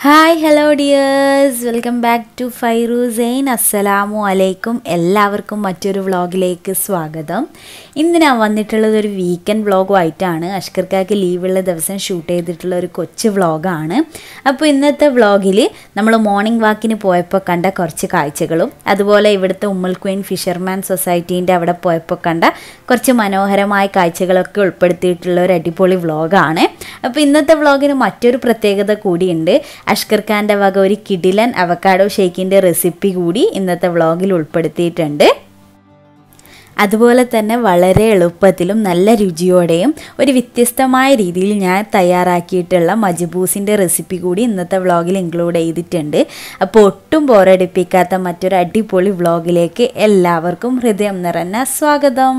hi hello dears welcome back to ഫൈറു സെയിൻ അസ്സലാമു അലൈക്കും എല്ലാവർക്കും മറ്റൊരു വ്ളോഗിലേക്ക് സ്വാഗതം ഇന്ന് ഞാൻ വന്നിട്ടുള്ളത് ഒരു വീക്കെൻഡ് വ്ളോഗുമായിട്ടാണ് അഷ്കർക്കാക്ക് ലീവുള്ള ദിവസം ഷൂട്ട് ചെയ്തിട്ടുള്ള ഒരു കൊച്ചു വ്ളോഗാണ് അപ്പോൾ ഇന്നത്തെ വ്ളോഗിൽ നമ്മൾ മോർണിംഗ് വാക്കിന് പോയപ്പോൾ കണ്ട കുറച്ച് കാഴ്ചകളും അതുപോലെ ഇവിടുത്തെ ഉമ്മൽ ക്വീൻ ഫിഷർമാൻ സൊസൈറ്റീൻ്റെ അവിടെ പോയപ്പോൾ കണ്ട കുറച്ച് മനോഹരമായ കാഴ്ചകളൊക്കെ ഉൾപ്പെടുത്തിയിട്ടുള്ള ഒരു അടിപൊളി വ്ളോഗാണ് അപ്പോൾ ഇന്നത്തെ വ്ളോഗിന് മറ്റൊരു പ്രത്യേകത കൂടിയുണ്ട് അഷ്കർ ഖാൻ്റെ വക ഒരു കിഡിലൻ അവക്കാഡോ ഷേക്കിൻ്റെ റെസിപ്പി കൂടി ഇന്നത്തെ വ്ളോഗിൽ ഉൾപ്പെടുത്തിയിട്ടുണ്ട് അതുപോലെ തന്നെ വളരെ എളുപ്പത്തിലും നല്ല രുചിയോടെയും ഒരു വ്യത്യസ്തമായ രീതിയിൽ ഞാൻ തയ്യാറാക്കിയിട്ടുള്ള മജ്ബൂസിൻ്റെ റെസിപ്പി കൂടി ഇന്നത്തെ വ്ളോഗിൽ ഇൻക്ലൂഡ് ചെയ്തിട്ടുണ്ട് അപ്പോൾ ഒട്ടും ബോറടിപ്പിക്കാത്ത മറ്റൊരു അടിപൊളി വ്ളോഗിലേക്ക് എല്ലാവർക്കും ഹൃദയം നിറഞ്ഞ സ്വാഗതം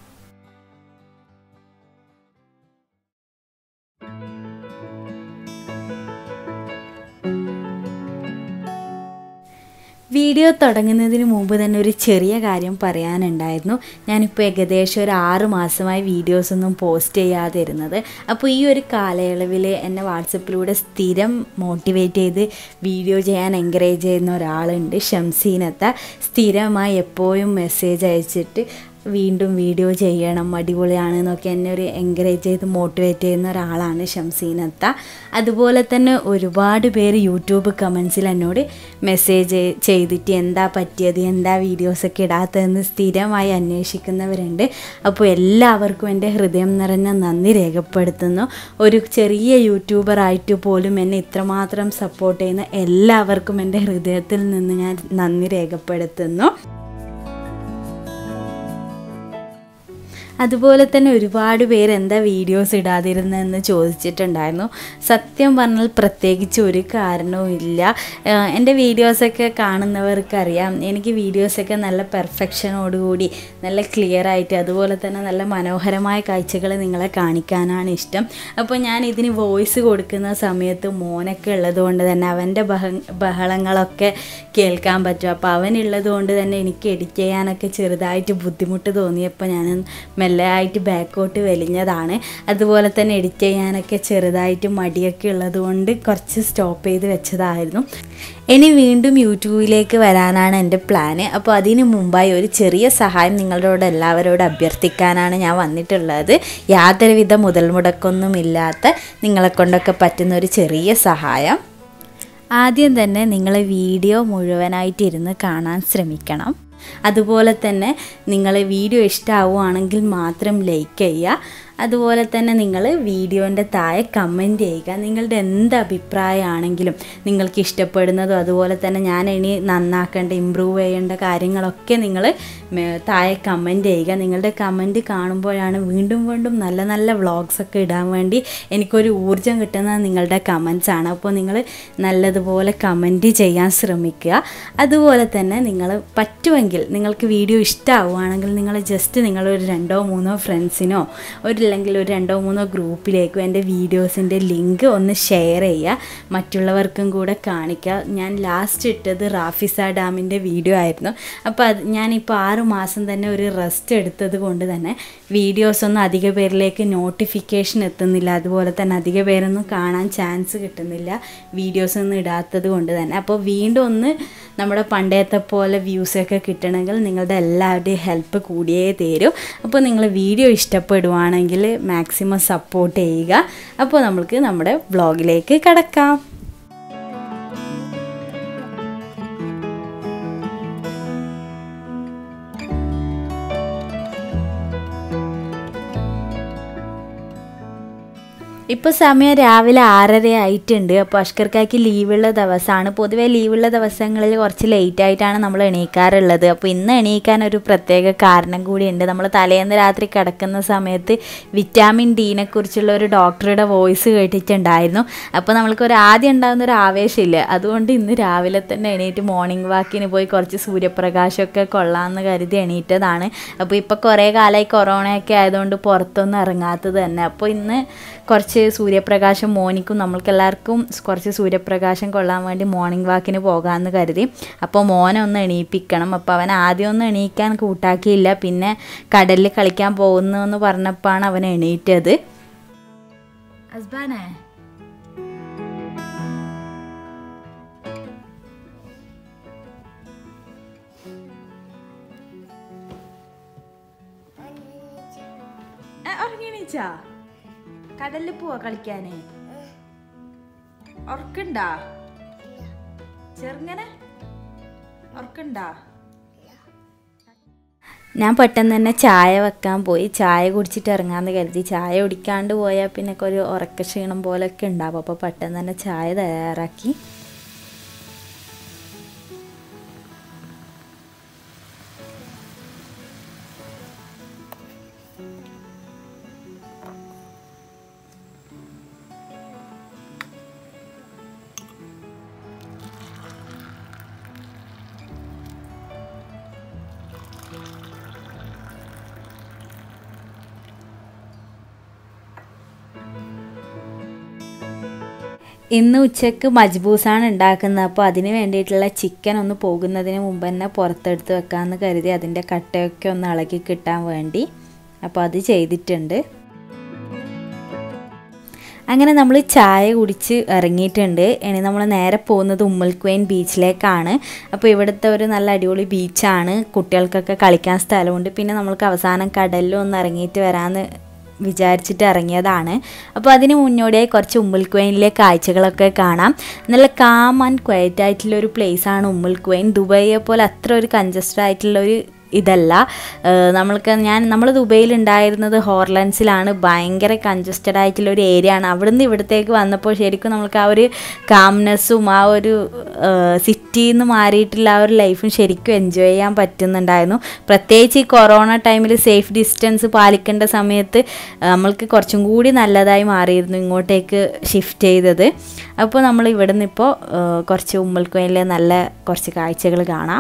വീഡിയോ തുടങ്ങുന്നതിന് മുമ്പ് തന്നെ ഒരു ചെറിയ കാര്യം പറയാനുണ്ടായിരുന്നു ഞാനിപ്പോൾ ഏകദേശം ഒരു ആറ് മാസമായി വീഡിയോസൊന്നും പോസ്റ്റ് ചെയ്യാതെ ഇരുന്നത് അപ്പോൾ ഈ ഒരു കാലയളവിൽ എന്നെ വാട്സപ്പിലൂടെ സ്ഥിരം മോട്ടിവേറ്റ് ചെയ്ത് വീഡിയോ ചെയ്യാൻ എൻകറേജ് ചെയ്യുന്ന ഒരാളുണ്ട് ഷംസീനത്ത സ്ഥിരമായി എപ്പോഴും മെസ്സേജ് അയച്ചിട്ട് വീണ്ടും വീഡിയോ ചെയ്യണം അടിപൊളിയാണ് എന്നൊക്കെ എന്നെ ഒരു എൻകറേജ് ചെയ്ത് മോട്ടിവേറ്റ് ചെയ്യുന്ന ഒരാളാണ് ഷംസീനത്ത അതുപോലെ തന്നെ ഒരുപാട് പേര് യൂട്യൂബ് കമൻസിൽ എന്നോട് മെസ്സേജ് ചെയ്തിട്ട് എന്താ പറ്റിയത് എന്താ വീഡിയോസൊക്കെ ഇടാത്തതെന്ന് സ്ഥിരമായി അന്വേഷിക്കുന്നവരുണ്ട് അപ്പോൾ എല്ലാവർക്കും എൻ്റെ ഹൃദയം നിറഞ്ഞ നന്ദി രേഖപ്പെടുത്തുന്നു ഒരു ചെറിയ യൂട്യൂബർ ആയിട്ട് പോലും എന്നെ ഇത്രമാത്രം സപ്പോർട്ട് ചെയ്യുന്ന എല്ലാവർക്കും എൻ്റെ ഹൃദയത്തിൽ നിന്ന് ഞാൻ നന്ദി രേഖപ്പെടുത്തുന്നു അതുപോലെ തന്നെ ഒരുപാട് പേര് എന്താ വീഡിയോസ് ഇടാതിരുന്നതെന്ന് ചോദിച്ചിട്ടുണ്ടായിരുന്നു സത്യം പറഞ്ഞാൽ പ്രത്യേകിച്ച് ഒരു കാരണവും ഇല്ല എൻ്റെ വീഡിയോസൊക്കെ കാണുന്നവർക്കറിയാം എനിക്ക് വീഡിയോസൊക്കെ നല്ല പെർഫെക്ഷനോടുകൂടി നല്ല ക്ലിയർ ആയിട്ട് അതുപോലെ തന്നെ നല്ല മനോഹരമായ കാഴ്ചകൾ നിങ്ങളെ കാണിക്കാനാണ് ഇഷ്ടം അപ്പോൾ ഞാൻ ഇതിന് വോയിസ് കൊടുക്കുന്ന സമയത്ത് മോനൊക്കെ ഉള്ളത് കൊണ്ട് തന്നെ അവൻ്റെ ബഹ ബഹളങ്ങളൊക്കെ കേൾക്കാൻ പറ്റും അപ്പോൾ അവനുള്ളത് കൊണ്ട് തന്നെ എനിക്ക് എഡിറ്റ് ചെയ്യാനൊക്കെ ചെറുതായിട്ട് ബുദ്ധിമുട്ട് തോന്നിയപ്പോൾ ഞാൻ മെല്ലെ ആയിട്ട് ബാക്കോട്ട് വലിഞ്ഞതാണ് അതുപോലെ തന്നെ എഡിറ്റ് ചെയ്യാനൊക്കെ ചെറുതായിട്ട് മടിയൊക്കെ ഉള്ളത് കൊണ്ട് കുറച്ച് സ്റ്റോപ്പ് ചെയ്ത് വെച്ചതായിരുന്നു ഇനി വീണ്ടും യൂട്യൂബിലേക്ക് വരാനാണ് എൻ്റെ പ്ലാന് അപ്പോൾ അതിന് മുമ്പായി ഒരു ചെറിയ സഹായം നിങ്ങളോട് എല്ലാവരോട് അഭ്യർത്ഥിക്കാനാണ് ഞാൻ വന്നിട്ടുള്ളത് യാതൊരുവിധ മുതൽ മുടക്കൊന്നുമില്ലാത്ത നിങ്ങളെ കൊണ്ടൊക്കെ പറ്റുന്ന ഒരു ചെറിയ സഹായം ആദ്യം തന്നെ നിങ്ങൾ വീഡിയോ മുഴുവനായിട്ടിരുന്ന് കാണാൻ ശ്രമിക്കണം അതുപോലെ തന്നെ നിങ്ങൾ വീഡിയോ ഇഷ്ടമാവുകയാണെങ്കിൽ മാത്രം ലൈക്ക് ചെയ്യുക അതുപോലെ തന്നെ നിങ്ങൾ വീഡിയോൻ്റെ താഴെ കമൻറ്റ് ചെയ്യുക നിങ്ങളുടെ എന്ത് അഭിപ്രായമാണെങ്കിലും നിങ്ങൾക്ക് ഇഷ്ടപ്പെടുന്നതും അതുപോലെ തന്നെ ഞാൻ ഇനി നന്നാക്കേണ്ട ഇമ്പ്രൂവ് ചെയ്യേണ്ട കാര്യങ്ങളൊക്കെ നിങ്ങൾ താഴെ കമൻറ്റ് ചെയ്യുക നിങ്ങളുടെ കമൻറ്റ് കാണുമ്പോഴാണ് വീണ്ടും വീണ്ടും നല്ല നല്ല വ്ളോഗ്സൊക്കെ ഇടാൻ വേണ്ടി എനിക്കൊരു ഊർജ്ജം കിട്ടുന്നത് നിങ്ങളുടെ കമൻസ് ആണ് അപ്പോൾ നിങ്ങൾ നല്ലതുപോലെ കമൻറ്റ് ചെയ്യാൻ ശ്രമിക്കുക അതുപോലെ തന്നെ നിങ്ങൾ പറ്റുമെങ്കിൽ നിങ്ങൾക്ക് വീഡിയോ ഇഷ്ടമാവുകയാണെങ്കിൽ നിങ്ങൾ ജസ്റ്റ് നിങ്ങളൊരു രണ്ടോ മൂന്നോ ഫ്രണ്ട്സിനോ ഒരു അല്ലെങ്കിൽ ഒരു രണ്ടോ മൂന്നോ ഗ്രൂപ്പിലേക്കും എൻ്റെ വീഡിയോസിൻ്റെ ലിങ്ക് ഒന്ന് ഷെയർ ചെയ്യുക മറ്റുള്ളവർക്കും കൂടെ കാണിക്കുക ഞാൻ ലാസ്റ്റ് ഇട്ടത് റാഫിസ ഡാമിൻ്റെ വീഡിയോ ആയിരുന്നു അപ്പോൾ അത് ഞാനിപ്പോൾ ആറ് മാസം തന്നെ ഒരു റെസ്റ്റ് എടുത്തത് കൊണ്ട് തന്നെ വീഡിയോസൊന്നും അധിക പേരിലേക്ക് നോട്ടിഫിക്കേഷൻ എത്തുന്നില്ല അതുപോലെ തന്നെ അധിക പേരൊന്നും കാണാൻ ചാൻസ് കിട്ടുന്നില്ല വീഡിയോസ് ഒന്നും ഇടാത്തത് കൊണ്ട് തന്നെ അപ്പോൾ വീണ്ടും ഒന്ന് നമ്മുടെ പണ്ടത്തെ പോലെ വ്യൂസൊക്കെ കിട്ടണമെങ്കിൽ നിങ്ങളുടെ എല്ലാവരുടെയും ഹെൽപ്പ് കൂടിയേ തരും അപ്പോൾ നിങ്ങൾ വീഡിയോ ഇഷ്ടപ്പെടുവാണെങ്കിൽ മാക്സിമം സപ്പോർട്ട് ചെയ്യുക അപ്പോൾ നമുക്ക് നമ്മുടെ വ്ളോഗിലേക്ക് കടക്കാം ഇപ്പോൾ സമയം രാവിലെ ആറര ആയിട്ടുണ്ട് അപ്പോൾ അഷ്കർക്കാക്ക് ലീവുള്ള ദിവസമാണ് പൊതുവേ ലീവുള്ള ദിവസങ്ങളിൽ കുറച്ച് ലേറ്റ് ആയിട്ടാണ് നമ്മൾ എണീക്കാറുള്ളത് അപ്പോൾ ഇന്ന് എണീക്കാൻ ഒരു പ്രത്യേക കാരണം കൂടിയുണ്ട് നമ്മൾ തലേന്ന് രാത്രി കിടക്കുന്ന സമയത്ത് വിറ്റാമിൻ ഡീനെ കുറിച്ചുള്ള ഒരു ഡോക്ടറുടെ വോയിസ് കേട്ടിട്ടുണ്ടായിരുന്നു അപ്പോൾ നമ്മൾക്ക് ഒരു ആദ്യം ഉണ്ടാകുന്ന ഒരു ആവേശമില്ല അതുകൊണ്ട് ഇന്ന് രാവിലെ തന്നെ എണീറ്റ് മോർണിംഗ് വാക്കിന് പോയി കുറച്ച് സൂര്യപ്രകാശമൊക്കെ കൊള്ളാമെന്ന് കരുതി എണീറ്റതാണ് അപ്പോൾ ഇപ്പോൾ കുറേ കാലമായി കൊറോണയൊക്കെ ആയതുകൊണ്ട് പുറത്തൊന്നും ഇറങ്ങാത്തത് തന്നെ അപ്പോൾ ഇന്ന് കുറച്ച് സൂര്യപ്രകാശം മോനിക്കും നമ്മൾക്കെല്ലാവർക്കും കുറച്ച് സൂര്യപ്രകാശം കൊള്ളാൻ വേണ്ടി മോർണിംഗ് വാക്കിന് പോകാമെന്ന് കരുതി അപ്പോൾ മോനെ ഒന്ന് എണീപ്പിക്കണം അപ്പോൾ അവൻ ആദ്യം ഒന്നും എണീക്കാൻ കൂട്ടാക്കിയില്ല പിന്നെ കടലിൽ കളിക്കാൻ പോകുന്നു എന്ന് പറഞ്ഞപ്പോഴാണ് അവൻ എണീറ്റത് അസ്ബാനെ ഉറങ്ങിണീച്ചാ കടലിൽ പോവാ കളിക്കാന് ഉറക്കണ്ടാ ചെറുങ്ങനെ ഉറക്കണ്ടാ ഞാൻ പെട്ടെന്ന് തന്നെ ചായ വെക്കാൻ പോയി ചായ കുടിച്ചിട്ട് ഇറങ്ങാമെന്ന് കരുതി ചായ കുടിക്കാണ്ട് പോയാൽ പിന്നെ ഒക്കെ ഒരു ഉറക്ക ക്ഷീണം പോലെയൊക്കെ ഉണ്ടാവും അപ്പോൾ പെട്ടെന്ന് തന്നെ ചായ തയ്യാറാക്കി ഇന്ന് ഉച്ചക്ക് മജ്ബൂസാണ് ഉണ്ടാക്കുന്നത് അപ്പോൾ അതിന് വേണ്ടിയിട്ടുള്ള ചിക്കൻ ഒന്ന് പോകുന്നതിന് മുമ്പ് തന്നെ പുറത്തെടുത്ത് വെക്കാമെന്ന് കരുതി അതിൻ്റെ കട്ടയൊക്കെ ഒന്ന് ഇളക്കി കിട്ടാൻ വേണ്ടി അപ്പോൾ അത് ചെയ്തിട്ടുണ്ട് അങ്ങനെ നമ്മൾ ചായ കുടിച്ച് ഇറങ്ങിയിട്ടുണ്ട് ഇനി നമ്മൾ നേരെ പോകുന്നത് ഉമ്മൽക്വൈൻ ബീച്ചിലേക്കാണ് അപ്പോൾ ഇവിടുത്തെ ഒരു നല്ല അടിപൊളി ബീച്ചാണ് കുട്ടികൾക്കൊക്കെ കളിക്കാൻ സ്ഥലമുണ്ട് പിന്നെ നമ്മൾക്ക് അവസാനം കടലിലും ഒന്ന് ഇറങ്ങിയിട്ട് വരാമെന്ന് വിചാരിച്ചിട്ട് ഇറങ്ങിയതാണ് അപ്പോൾ അതിന് മുന്നോടിയായി കുറച്ച് ഉമ്മുൽക്വൈനിലെ കാഴ്ചകളൊക്കെ കാണാം നല്ല കാം ആൻഡ് ക്വയറ്റ് ആയിട്ടുള്ള ഒരു പ്ലേസാണ് ഉമ്മുൽക്വൈൻ ദുബൈയെ പോലെ അത്ര ഒരു കൺജസ്റ്റഡ് ആയിട്ടുള്ള ഒരു ഇതല്ല ഏഹ് നമ്മൾക്ക് ഞാൻ നമ്മൾ ദുബൈയിൽ ഉണ്ടായിരുന്നത് ഹോർലൻഡ്സിലാണ് ഭയങ്കര കൺജസ്റ്റഡ് ആയിട്ടുള്ള ഒരു ഏരിയ ആണ് അവിടുന്ന് ഇവിടത്തേക്ക് വന്നപ്പോൾ ശരിക്കും നമുക്ക് ആ ഒരു കാംനെസ്സും ആ ഒരു സിറ്റിയിൽ നിന്ന് മാറിയിട്ടുള്ള ആ ഒരു ലൈഫും ശരിക്കും എൻജോയ് ചെയ്യാൻ പറ്റുന്നുണ്ടായിരുന്നു പ്രത്യേകിച്ച് ഈ കൊറോണ ടൈമിൽ സേഫ് ഡിസ്റ്റൻസ് പാലിക്കേണ്ട സമയത്ത് നമ്മൾക്ക് കുറച്ചും കൂടി നല്ലതായി മാറിയിരുന്നു ഇങ്ങോട്ടേക്ക് ഷിഫ്റ്റ് ചെയ്തത് അപ്പോൾ നമ്മൾ ഇവിടുന്ന് ഇപ്പോൾ കുറച്ച് ഉമ്മൽക്കോയിലെ നല്ല കുറച്ച് കാഴ്ചകൾ കാണാം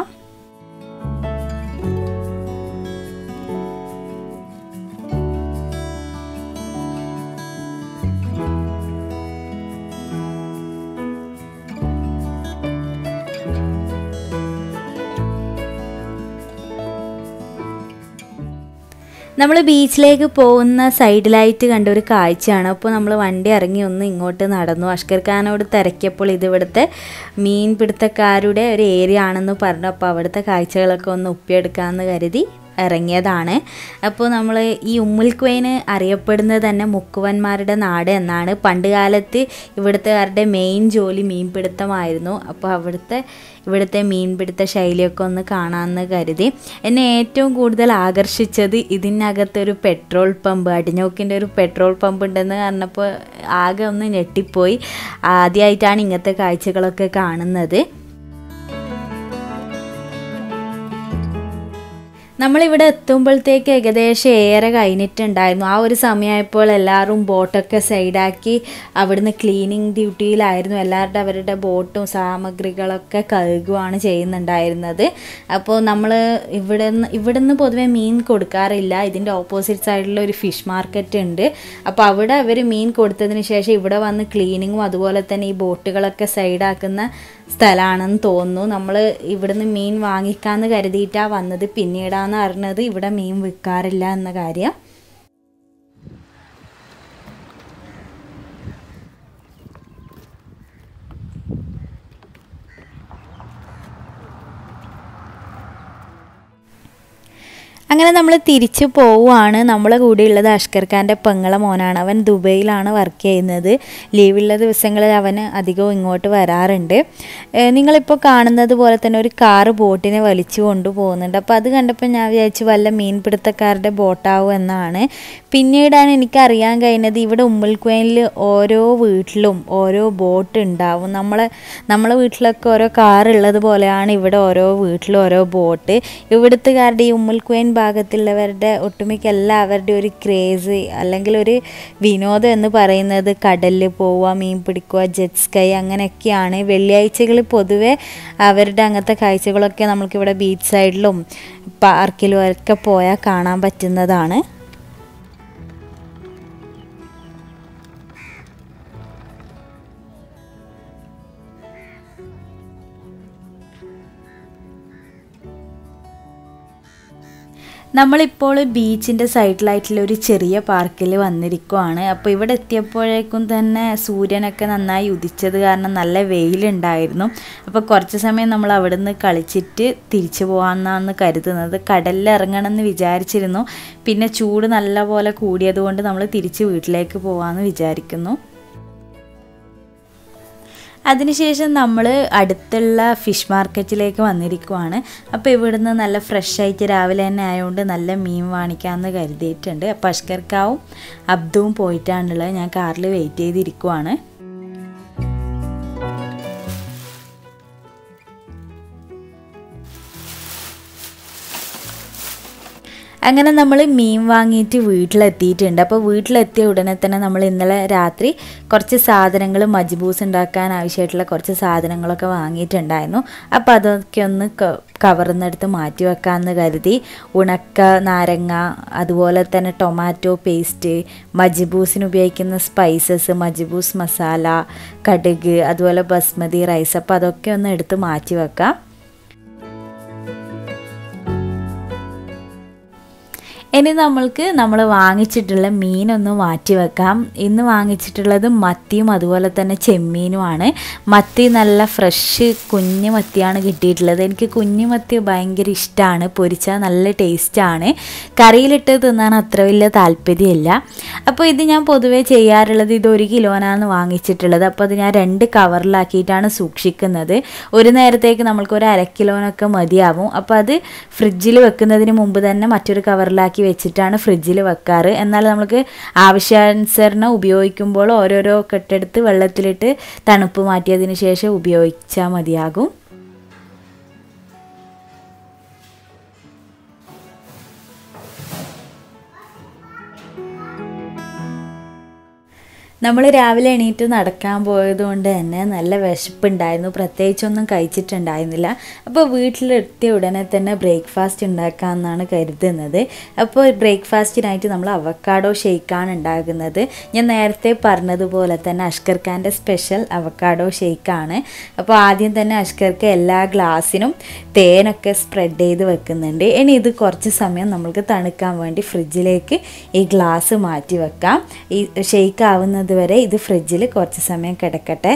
നമ്മൾ ബീച്ചിലേക്ക് പോകുന്ന സൈഡിലായിട്ട് കണ്ട ഒരു കാഴ്ചയാണ് അപ്പോൾ നമ്മൾ വണ്ടി ഇറങ്ങി ഒന്ന് ഇങ്ങോട്ട് നടന്നു അഷ്കർ ഖാനോട് തിരക്കിയപ്പോൾ ഇത് ഇവിടുത്തെ മീൻ പിടുത്തക്കാരുടെ ഒരു ഏരിയ ആണെന്ന് പറഞ്ഞു അപ്പോൾ അവിടുത്തെ കാഴ്ചകളൊക്കെ ഒന്ന് ഒപ്പിയെടുക്കാമെന്ന് കരുതി ഇറങ്ങിയതാണ് അപ്പോൾ നമ്മൾ ഈ ഉമ്മുൽക്വൈന് അറിയപ്പെടുന്നത് തന്നെ മുക്കുവന്മാരുടെ നാട് എന്നാണ് പണ്ട് കാലത്ത് ഇവിടുത്തുകാരുടെ മെയിൻ ജോലി മീൻപിടുത്തമായിരുന്നു അപ്പോൾ അവിടുത്തെ ഇവിടുത്തെ മീൻപിടുത്ത ശൈലിയൊക്കെ ഒന്ന് കാണാമെന്ന് കരുതി എന്നെ ഏറ്റവും കൂടുതൽ ആകർഷിച്ചത് ഇതിനകത്തൊരു പെട്രോൾ പമ്പ് അടിഞ്ഞോക്കിൻ്റെ ഒരു പെട്രോൾ പമ്പ് ഉണ്ടെന്ന് പറഞ്ഞപ്പോൾ ആകെ ഒന്ന് ഞെട്ടിപ്പോയി ആദ്യമായിട്ടാണ് ഇങ്ങനത്തെ കാഴ്ചകളൊക്കെ കാണുന്നത് നമ്മളിവിടെ എത്തുമ്പോഴത്തേക്ക് ഏകദേശം ഏറെ കഴിഞ്ഞിട്ടുണ്ടായിരുന്നു ആ ഒരു സമയമായപ്പോൾ എല്ലാവരും ബോട്ടൊക്കെ സൈഡാക്കി അവിടുന്ന് ക്ലീനിങ് ഡ്യൂട്ടിയിലായിരുന്നു എല്ലാവരുടെ അവരുടെ ബോട്ടും സാമഗ്രികളൊക്കെ കഴുകുകയാണ് ചെയ്യുന്നുണ്ടായിരുന്നത് അപ്പോൾ നമ്മൾ ഇവിടെ നിന്ന് ഇവിടെ നിന്ന് പൊതുവെ മീൻ കൊടുക്കാറില്ല ഇതിൻ്റെ ഓപ്പോസിറ്റ് സൈഡിൽ ഒരു ഫിഷ് മാർക്കറ്റ് ഉണ്ട് അപ്പോൾ അവിടെ അവർ മീൻ കൊടുത്തതിന് ശേഷം ഇവിടെ വന്ന് ക്ലീനിങ്ങും അതുപോലെ തന്നെ ഈ ബോട്ടുകളൊക്കെ സൈഡാക്കുന്ന സ്ഥലമാണെന്ന് തോന്നുന്നു നമ്മൾ ഇവിടുന്ന് മീൻ വാങ്ങിക്കാമെന്ന് കരുതിയിട്ടാണ് വന്നത് പിന്നീടാന്ന് അറിഞ്ഞത് ഇവിടെ മീൻ വിൽക്കാറില്ല എന്ന കാര്യം അങ്ങനെ നമ്മൾ തിരിച്ചു പോവുകയാണ് നമ്മളെ കൂടെയുള്ളത് അഷ്കർ ഖാൻ്റെ പെങ്ങളെ മോനാണ് അവൻ ദുബൈയിലാണ് വർക്ക് ചെയ്യുന്നത് ലീവുള്ള ദിവസങ്ങളിൽ അവന് അധികവും ഇങ്ങോട്ട് വരാറുണ്ട് ഏഹ് നിങ്ങളിപ്പോൾ കാണുന്നത് പോലെ തന്നെ ഒരു കാറ് ബോട്ടിനെ വലിച്ചു കൊണ്ടുപോകുന്നുണ്ട് അപ്പോൾ അത് കണ്ടപ്പോൾ ഞാൻ വിചാരിച്ചു വല്ല മീൻപിടുത്തക്കാരുടെ ബോട്ടാവും എന്നാണ് പിന്നീടാണ് എനിക്കറിയാൻ കഴിഞ്ഞത് ഇവിടെ ഉമ്മൽക്കുവനിൽ ഓരോ വീട്ടിലും ഓരോ ബോട്ട് ഉണ്ടാവും നമ്മളെ നമ്മളെ വീട്ടിലൊക്കെ ഓരോ കാർ ഉള്ളത് പോലെയാണ് ഇവിടെ ഓരോ വീട്ടിലും ഓരോ ബോട്ട് ഇവിടുത്തുകാരുടെ ഈ ഉമ്മൽക്കുവൻ ഭാഗത്തുള്ളവരുടെ ഒട്ടുമിക്ക എല്ലാവരുടെയും ഒരു ക്രേസ് അല്ലെങ്കിൽ ഒരു വിനോദം എന്ന് പറയുന്നത് കടലിൽ പോവുക മീൻ പിടിക്കുക ജെറ്റ് സ്കൈ അങ്ങനെയൊക്കെയാണ് വെള്ളിയാഴ്ചകളിൽ പൊതുവെ അവരുടെ അങ്ങനത്തെ കാഴ്ചകളൊക്കെ നമുക്കിവിടെ ബീച്ച് സൈഡിലും പാർക്കിലും ഒക്കെ പോയാൽ കാണാൻ പറ്റുന്നതാണ് നമ്മളിപ്പോൾ ബീച്ചിൻ്റെ സൈഡിലായിട്ടുള്ള ഒരു ചെറിയ പാർക്കിൽ വന്നിരിക്കുവാണ് അപ്പോൾ ഇവിടെ എത്തിയപ്പോഴേക്കും തന്നെ സൂര്യനൊക്കെ നന്നായി ഉദിച്ചത് കാരണം നല്ല വെയിലുണ്ടായിരുന്നു അപ്പോൾ കുറച്ച് സമയം നമ്മൾ അവിടെ നിന്ന് കളിച്ചിട്ട് തിരിച്ചു പോകാമെന്നാണ് കരുതുന്നത് കടലിൽ ഇറങ്ങണമെന്ന് വിചാരിച്ചിരുന്നു പിന്നെ ചൂട് നല്ല പോലെ കൂടിയതുകൊണ്ട് നമ്മൾ തിരിച്ച് വീട്ടിലേക്ക് പോകാമെന്ന് വിചാരിക്കുന്നു അതിനുശേഷം നമ്മൾ അടുത്തുള്ള ഫിഷ് മാർക്കറ്റിലേക്ക് വന്നിരിക്കുവാണ് അപ്പോൾ ഇവിടുന്ന് നല്ല ഫ്രഷ് ആയിട്ട് രാവിലെ തന്നെ ആയതുകൊണ്ട് നല്ല മീൻ വാങ്ങിക്കാമെന്ന് കരുതിയിട്ടുണ്ട് അപ്പോൾ അഷ്കർക്കാവും അബ്ദുവും പോയിട്ടാണുള്ളത് ഞാൻ കാറിൽ വെയിറ്റ് ചെയ്തിരിക്കുവാണ് അങ്ങനെ നമ്മൾ മീൻ വാങ്ങിയിട്ട് വീട്ടിലെത്തിയിട്ടുണ്ട് അപ്പോൾ വീട്ടിലെത്തിയ ഉടനെ തന്നെ നമ്മൾ ഇന്നലെ രാത്രി കുറച്ച് സാധനങ്ങൾ മജ്ബൂസ് ഉണ്ടാക്കാൻ ആവശ്യമായിട്ടുള്ള കുറച്ച് സാധനങ്ങളൊക്കെ വാങ്ങിയിട്ടുണ്ടായിരുന്നു അപ്പോൾ അതൊക്കെ ഒന്ന് കവറിന്നെടുത്ത് മാറ്റി വെക്കാമെന്ന് കരുതി ഉണക്ക നാരങ്ങ അതുപോലെ തന്നെ ടൊമാറ്റോ പേസ്റ്റ് മജ്ബൂസിന് ഉപയോഗിക്കുന്ന സ്പൈസസ് മജ്ബൂസ് മസാല കടുക് അതുപോലെ ബസ്മതി റൈസ് അപ്പോൾ അതൊക്കെ ഒന്ന് എടുത്ത് മാറ്റി വെക്കാം ഇനി നമ്മൾക്ക് നമ്മൾ വാങ്ങിച്ചിട്ടുള്ള മീനൊന്ന് മാറ്റി വെക്കാം ഇന്ന് വാങ്ങിച്ചിട്ടുള്ളത് മത്തിയും അതുപോലെ തന്നെ ചെമ്മീനുമാണ് മത്തി നല്ല ഫ്രഷ് കുഞ്ഞു മത്തിയാണ് കിട്ടിയിട്ടുള്ളത് എനിക്ക് കുഞ്ഞു മത്തി ഭയങ്കര ഇഷ്ടമാണ് പൊരിച്ചാൽ നല്ല ടേസ്റ്റാണ് കറിയിലിട്ട് തിന്നാൻ അത്ര വലിയ താല്പര്യമില്ല അപ്പോൾ ഇത് ഞാൻ പൊതുവേ ചെയ്യാറുള്ളത് ഇത് ഒരു കിലോനാണ് വാങ്ങിച്ചിട്ടുള്ളത് അപ്പോൾ അത് ഞാൻ രണ്ട് കവറിലാക്കിയിട്ടാണ് സൂക്ഷിക്കുന്നത് ഒരു നേരത്തേക്ക് നമ്മൾക്ക് ഒരു അര കിലോനൊക്കെ മതിയാവും അപ്പോൾ അത് ഫ്രിഡ്ജിൽ വെക്കുന്നതിന് മുമ്പ് തന്നെ മറ്റൊരു കവറിലാക്കി വെച്ചിട്ടാണ് ഫ്രിഡ്ജിൽ വെക്കാറ് എന്നാൽ നമുക്ക് ആവശ്യാനുസരണം ഉപയോഗിക്കുമ്പോൾ ഓരോരോ കെട്ടെടുത്ത് വെള്ളത്തിലിട്ട് തണുപ്പ് മാറ്റിയതിന് ശേഷം ഉപയോഗിച്ചാൽ മതിയാകും നമ്മൾ രാവിലെ എണീറ്റ് നടക്കാൻ പോയതുകൊണ്ട് തന്നെ നല്ല വിശപ്പുണ്ടായിരുന്നു പ്രത്യേകിച്ചൊന്നും കഴിച്ചിട്ടുണ്ടായിരുന്നില്ല അപ്പോൾ വീട്ടിലെത്തിയ ഉടനെ തന്നെ ബ്രേക്ക്ഫാസ്റ്റ് ഉണ്ടാക്കാമെന്നാണ് കരുതുന്നത് അപ്പോൾ ബ്രേക്ക്ഫാസ്റ്റിനായിട്ട് നമ്മൾ അവക്കാഡോ ഷെയ്ക്കാണ് ഉണ്ടാക്കുന്നത് ഞാൻ നേരത്തെ പറഞ്ഞതുപോലെ തന്നെ അഷ്കർ ഖാൻ്റെ സ്പെഷ്യൽ അവക്കാഡോ ഷെയ്ക്കാണ് അപ്പോൾ ആദ്യം തന്നെ അഷ്കർക്ക് എല്ലാ ഗ്ലാസ്സിനും തേനൊക്കെ സ്പ്രെഡ് ചെയ്ത് വെക്കുന്നുണ്ട് ഇനി ഇത് കുറച്ച് സമയം നമ്മൾക്ക് തണുക്കാൻ വേണ്ടി ഫ്രിഡ്ജിലേക്ക് ഈ ഗ്ലാസ് മാറ്റി വെക്കാം ഈ ഷെയ്ക്ക് ആവുന്നത് വരെ ഇത് ഫ്രിഡ്ജിൽ കുറച്ച് സമയം കിടക്കട്ടെ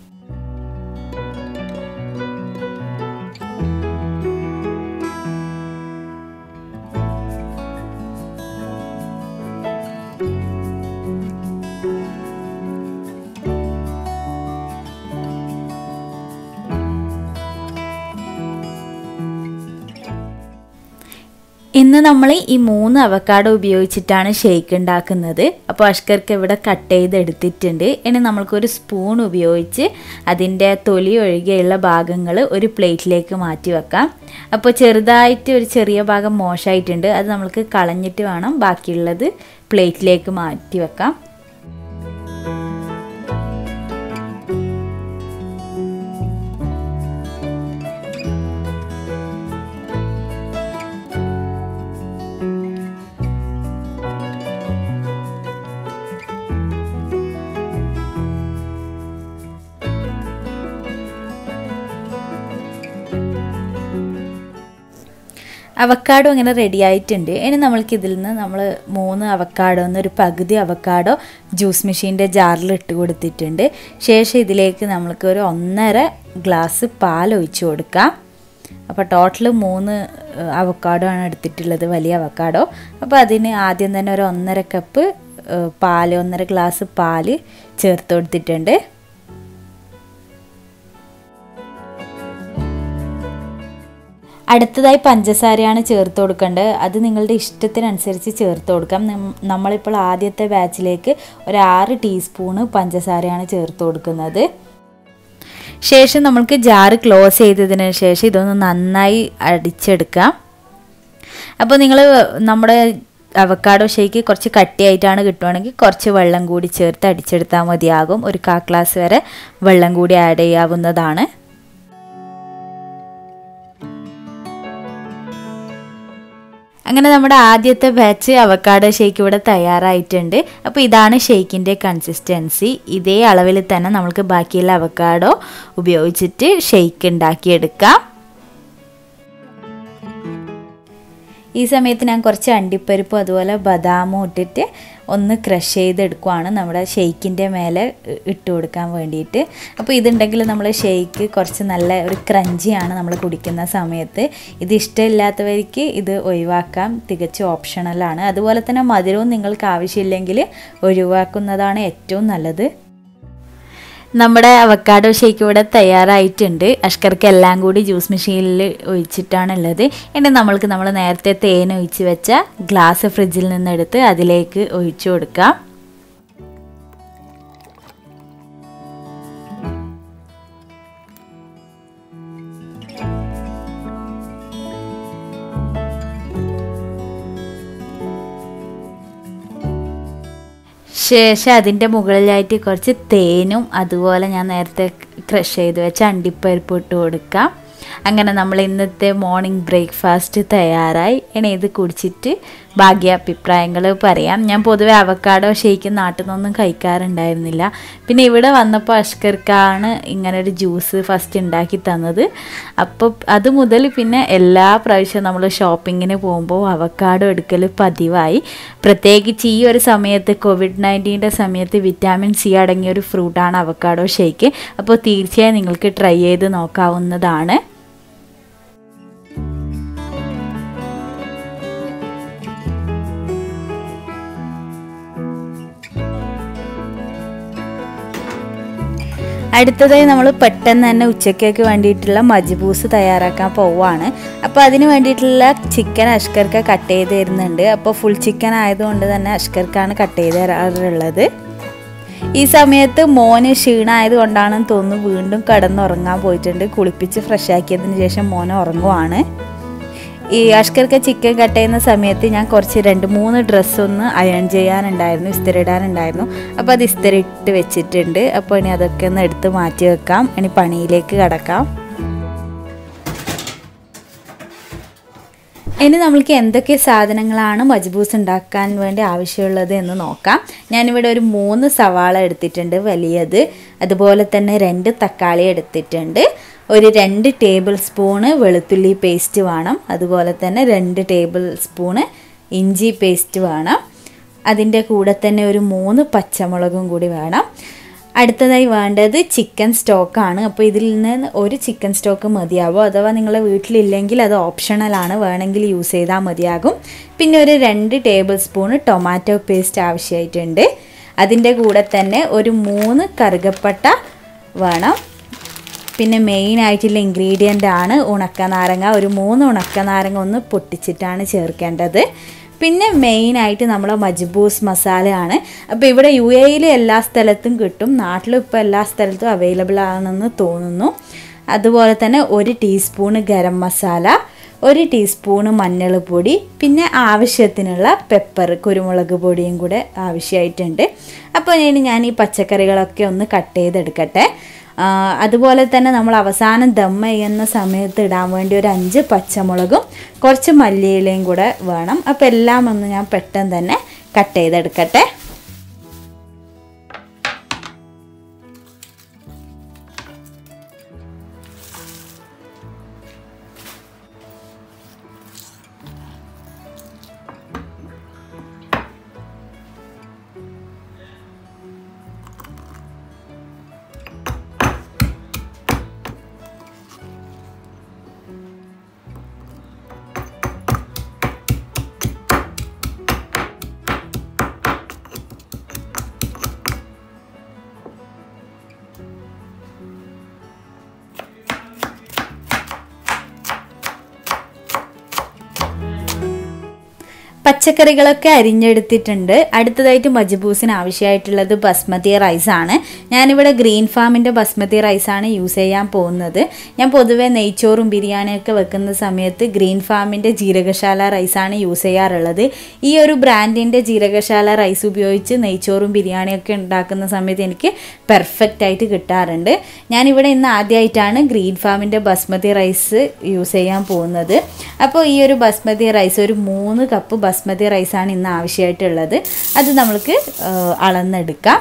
ഇന്ന് നമ്മൾ ഈ മൂന്ന് അവക്കാഡോ ഉപയോഗിച്ചിട്ടാണ് ഷേക്ക് ഉണ്ടാക്കുന്നത് അപ്പോൾ അഷ്കർക്ക് ഇവിടെ കട്ട് ചെയ്ത് എടുത്തിട്ടുണ്ട് ഇനി നമ്മൾക്കൊരു സ്പൂൺ ഉപയോഗിച്ച് അതിൻ്റെ തൊലി ഒഴികെയുള്ള ഭാഗങ്ങൾ ഒരു പ്ലേറ്റിലേക്ക് മാറ്റി വെക്കാം അപ്പോൾ ചെറുതായിട്ട് ഒരു ചെറിയ ഭാഗം മോശമായിട്ടുണ്ട് അത് നമ്മൾക്ക് കളഞ്ഞിട്ട് വേണം ബാക്കിയുള്ളത് പ്ലേറ്റിലേക്ക് മാറ്റി വെക്കാം അവക്കാഡോ ഇങ്ങനെ റെഡി ആയിട്ടുണ്ട് ഇനി നമ്മൾക്ക് ഇതിൽ നിന്ന് നമ്മൾ മൂന്ന് അവക്കാഡോ എന്നൊരു പകുതി അവക്കാഡോ ജ്യൂസ് മെഷീൻ്റെ ജാറിൽ ഇട്ട് കൊടുത്തിട്ടുണ്ട് ശേഷം ഇതിലേക്ക് നമ്മൾക്ക് ഒരു ഒന്നര ഗ്ലാസ് പാൽ ഒഴിച്ചു കൊടുക്കാം അപ്പോൾ ടോട്ടൽ മൂന്ന് അവക്കാഡോ ആണ് എടുത്തിട്ടുള്ളത് വലിയ അവക്കാഡോ അപ്പോൾ അതിന് ആദ്യം തന്നെ ഒരു ഒന്നര കപ്പ് പാല് ഒന്നര ഗ്ലാസ് പാല് ചേർത്ത് കൊടുത്തിട്ടുണ്ട് അടുത്തതായി പഞ്ചസാരയാണ് ചേർത്ത് കൊടുക്കേണ്ടത് അത് നിങ്ങളുടെ ഇഷ്ടത്തിനനുസരിച്ച് ചേർത്ത് കൊടുക്കാം നമ്മളിപ്പോൾ ആദ്യത്തെ ബാച്ചിലേക്ക് ഒരു ആറ് ടീസ്പൂണ് പഞ്ചസാരയാണ് ചേർത്ത് കൊടുക്കുന്നത് ശേഷം നമ്മൾക്ക് ജാറ് ക്ലോസ് ചെയ്തതിന് ശേഷം ഇതൊന്ന് നന്നായി അടിച്ചെടുക്കാം അപ്പോൾ നിങ്ങൾ നമ്മുടെ അവക്കാഡോ ഷേക്ക് കുറച്ച് കട്ടിയായിട്ടാണ് കിട്ടുവാണെങ്കിൽ കുറച്ച് വെള്ളം കൂടി ചേർത്ത് അടിച്ചെടുത്താൽ മതിയാകും ഒരു കാ ഗ്ലാസ് വരെ വെള്ളം കൂടി ആഡ് ചെയ്യാവുന്നതാണ് അങ്ങനെ നമ്മുടെ ആദ്യത്തെ ബാച്ച് അവക്കാഡോ ഷേക്ക് ഇവിടെ തയ്യാറായിട്ടുണ്ട് അപ്പോൾ ഇതാണ് ഷേക്കിൻ്റെ കൺസിസ്റ്റൻസി ഇതേ അളവിൽ തന്നെ നമുക്ക് ബാക്കിയുള്ള അവക്കാഡോ ഉപയോഗിച്ചിട്ട് ഷേക്ക് ഉണ്ടാക്കിയെടുക്കാം ഈ സമയത്ത് ഞാൻ കുറച്ച് അണ്ടിപ്പരിപ്പും അതുപോലെ ബദാമും ഇട്ടിട്ട് ഒന്ന് ക്രഷ് ചെയ്തെടുക്കുവാണ് നമ്മുടെ ഷെയ്ക്കിൻ്റെ മേലെ ഇട്ട് കൊടുക്കാൻ വേണ്ടിയിട്ട് അപ്പോൾ ഇതുണ്ടെങ്കിൽ നമ്മൾ ഷെയ്ക്ക് കുറച്ച് നല്ല ഒരു ക്രഞ്ചിയാണ് നമ്മൾ കുടിക്കുന്ന സമയത്ത് ഇത് ഇഷ്ടമില്ലാത്തവർക്ക് ഇത് ഒഴിവാക്കാം തികച്ചും ഓപ്ഷണലാണ് അതുപോലെ തന്നെ മധുരവും നിങ്ങൾക്ക് ആവശ്യമില്ലെങ്കിൽ ഒഴിവാക്കുന്നതാണ് ഏറ്റവും നല്ലത് നമ്മുടെ അവക്കാഡോ ഷേക്ക് ഇവിടെ തയ്യാറായിട്ടുണ്ട് അഷ്കർക്ക് എല്ലാം കൂടി ജ്യൂസ് മെഷീനിൽ ഒഴിച്ചിട്ടാണുള്ളത് ഇനി നമ്മൾക്ക് നമ്മൾ നേരത്തെ തേൻ ഒഴിച്ച് വെച്ച ഗ്ലാസ് ഫ്രിഡ്ജിൽ നിന്നെടുത്ത് അതിലേക്ക് ഒഴിച്ചു കൊടുക്കാം ശേഷം അതിൻ്റെ മുകളിലായിട്ട് കുറച്ച് തേനും അതുപോലെ ഞാൻ നേരത്തെ ക്രഷ് ചെയ്ത് വെച്ച അണ്ടിപ്പരിപ്പ് ഇട്ട് കൊടുക്കാം അങ്ങനെ നമ്മൾ ഇന്നത്തെ മോർണിംഗ് ബ്രേക്ക്ഫാസ്റ്റ് തയ്യാറായി ഇനി ഇത് കുടിച്ചിട്ട് ഭാഗ്യ അഭിപ്രായങ്ങൾ പറയാം ഞാൻ പൊതുവെ അവക്കാടോ ഷേക്ക് നാട്ടിൽ നിന്നൊന്നും കഴിക്കാറുണ്ടായിരുന്നില്ല പിന്നെ ഇവിടെ വന്നപ്പോൾ അഷ്കർക്കാണ് ഇങ്ങനെ ഒരു ജ്യൂസ് ഫസ്റ്റ് ഉണ്ടാക്കി തന്നത് അപ്പോൾ അത് മുതൽ പിന്നെ എല്ലാ പ്രാവശ്യവും നമ്മൾ ഷോപ്പിങ്ങിന് പോകുമ്പോൾ അവക്കാടോ എടുക്കൽ പതിവായി പ്രത്യേകിച്ച് ഈ ഒരു സമയത്ത് കോവിഡ് നയൻറ്റീൻ്റെ സമയത്ത് വിറ്റാമിൻ സി അടങ്ങിയ ഒരു ഫ്രൂട്ടാണ് അവക്കാടോ ഷേക്ക് അപ്പോൾ തീർച്ചയായും നിങ്ങൾക്ക് ട്രൈ ചെയ്ത് നോക്കാവുന്നതാണ് അടുത്തതായി നമ്മൾ പെട്ടെന്ന് തന്നെ ഉച്ചക്കേക്ക് വേണ്ടിയിട്ടുള്ള മജ്ബൂസ് തയ്യാറാക്കാൻ പോവുകയാണ് അപ്പോൾ അതിന് വേണ്ടിയിട്ടുള്ള ചിക്കൻ അഷ്കർക്ക് കട്ട് ചെയ്ത് തരുന്നുണ്ട് അപ്പോൾ ഫുൾ ചിക്കൻ ആയതുകൊണ്ട് തന്നെ അഷ്കർക്കാണ് കട്ട് ചെയ്ത് തരാറുള്ളത് ഈ സമയത്ത് മോന് ക്ഷീണമായത് കൊണ്ടാണെന്ന് തോന്നുന്നു വീണ്ടും കിടന്നുറങ്ങാൻ പോയിട്ടുണ്ട് കുളിപ്പിച്ച് ഫ്രഷ് ആക്കിയതിന് ശേഷം മോൻ ഉറങ്ങുവാണ് ഈ അഷ്കർക്ക് ചിക്കൻ കട്ട് ചെയ്യുന്ന സമയത്ത് ഞാൻ കുറച്ച് രണ്ട് മൂന്ന് ഡ്രസ്സ് ഒന്ന് അയൺ ചെയ്യാനുണ്ടായിരുന്നു ഇസ്തിരി ഇടാനുണ്ടായിരുന്നു അപ്പോൾ അത് ഇസ്തിരി ഇട്ട് വെച്ചിട്ടുണ്ട് അപ്പോൾ ഇനി അതൊക്കെ ഒന്ന് എടുത്ത് മാറ്റി വെക്കാം ഇനി പണിയിലേക്ക് കടക്കാം ഇനി നമ്മൾക്ക് എന്തൊക്കെ സാധനങ്ങളാണ് മജ്ബൂസ് ഉണ്ടാക്കാൻ വേണ്ടി ആവശ്യമുള്ളത് എന്ന് നോക്കാം ഞാനിവിടെ ഒരു മൂന്ന് സവാള എടുത്തിട്ടുണ്ട് വലിയത് അതുപോലെ തന്നെ രണ്ട് തക്കാളി എടുത്തിട്ടുണ്ട് ഒരു രണ്ട് ടേബിൾ സ്പൂണ് വെളുത്തുള്ളി പേസ്റ്റ് വേണം അതുപോലെ തന്നെ രണ്ട് ടേബിൾ സ്പൂണ് ഇഞ്ചി പേസ്റ്റ് വേണം അതിൻ്റെ കൂടെ തന്നെ ഒരു മൂന്ന് പച്ചമുളകും കൂടി വേണം അടുത്തതായി വേണ്ടത് ചിക്കൻ സ്റ്റോക്കാണ് അപ്പോൾ ഇതിൽ നിന്ന് ഒരു ചിക്കൻ സ്റ്റോക്ക് മതിയാവും അഥവാ നിങ്ങളുടെ വീട്ടിലില്ലെങ്കിൽ അത് ഓപ്ഷണലാണ് വേണമെങ്കിൽ യൂസ് ചെയ്താൽ മതിയാകും പിന്നെ ഒരു രണ്ട് ടേബിൾ സ്പൂണ് ടൊമാറ്റോ പേസ്റ്റ് ആവശ്യമായിട്ടുണ്ട് അതിൻ്റെ കൂടെ തന്നെ ഒരു മൂന്ന് കറുകപ്പട്ട വേണം പിന്നെ മെയിൻ ആയിട്ടുള്ള ഇൻഗ്രീഡിയൻ്റ് ആണ് ഉണക്കനാരങ്ങ ഒരു മൂന്ന് ഉണക്കനാരങ്ങ ഒന്ന് പൊട്ടിച്ചിട്ടാണ് ചേർക്കേണ്ടത് പിന്നെ മെയിനായിട്ട് നമ്മളെ മജ്ബൂസ് മസാലയാണ് അപ്പോൾ ഇവിടെ യു എയിൽ എല്ലാ സ്ഥലത്തും കിട്ടും നാട്ടിലും ഇപ്പോൾ എല്ലാ സ്ഥലത്തും അവൈലബിൾ ആണെന്ന് തോന്നുന്നു അതുപോലെ തന്നെ ഒരു ടീസ്പൂണ് ഗരം മസാല ഒരു ടീസ്പൂണ് മഞ്ഞൾ പൊടി പിന്നെ ആവശ്യത്തിനുള്ള പെപ്പർ കുരുമുളക് പൊടിയും കൂടെ ആവശ്യമായിട്ടുണ്ട് അപ്പോൾ ഇനി ഞാൻ ഈ പച്ചക്കറികളൊക്കെ ഒന്ന് കട്ട് ചെയ്തെടുക്കട്ടെ അതുപോലെ തന്നെ നമ്മൾ അവസാനം ദം ചെയ്യുന്ന സമയത്ത് ഇടാൻ വേണ്ടി ഒരു അഞ്ച് പച്ചമുളകും കുറച്ച് മല്ലിയിലയും കൂടെ വേണം അപ്പോൾ എല്ലാം ഒന്ന് ഞാൻ പെട്ടെന്ന് തന്നെ കട്ട് ചെയ്തെടുക്കട്ടെ പച്ചക്കറികളൊക്കെ അരിഞ്ഞെടുത്തിട്ടുണ്ട് അടുത്തതായിട്ട് മജ്ബൂസിന് ആവശ്യമായിട്ടുള്ളത് ബസ്മതി റൈസാണ് ഞാനിവിടെ ഗ്രീൻ ഫാമിൻ്റെ ബസ്മതി റൈസാണ് യൂസ് ചെയ്യാൻ പോകുന്നത് ഞാൻ പൊതുവെ നെയ്ച്ചോറും ബിരിയാണിയൊക്കെ വെക്കുന്ന സമയത്ത് ഗ്രീൻ ഫാമിൻ്റെ ജീരകശാല റൈസാണ് യൂസ് ചെയ്യാറുള്ളത് ഈ ഒരു ബ്രാൻഡിൻ്റെ ജീരകശാല റൈസ് ഉപയോഗിച്ച് നെയ്ച്ചോറും ബിരിയാണിയൊക്കെ ഉണ്ടാക്കുന്ന സമയത്ത് എനിക്ക് പെർഫെക്റ്റ് ആയിട്ട് കിട്ടാറുണ്ട് ഞാനിവിടെ ഇന്ന് ആദ്യമായിട്ടാണ് ഗ്രീൻ ഫാമിൻ്റെ ബസ്മതി റൈസ് യൂസ് ചെയ്യാൻ പോകുന്നത് അപ്പോൾ ഈ ഒരു ബസ്മതി റൈസ് ഒരു മൂന്ന് കപ്പ് ബസ്മതി റൈസാണ് ഇന്ന് ആവശ്യമായിട്ടുള്ളത് അത് നമ്മൾക്ക് അളന്നെടുക്കാം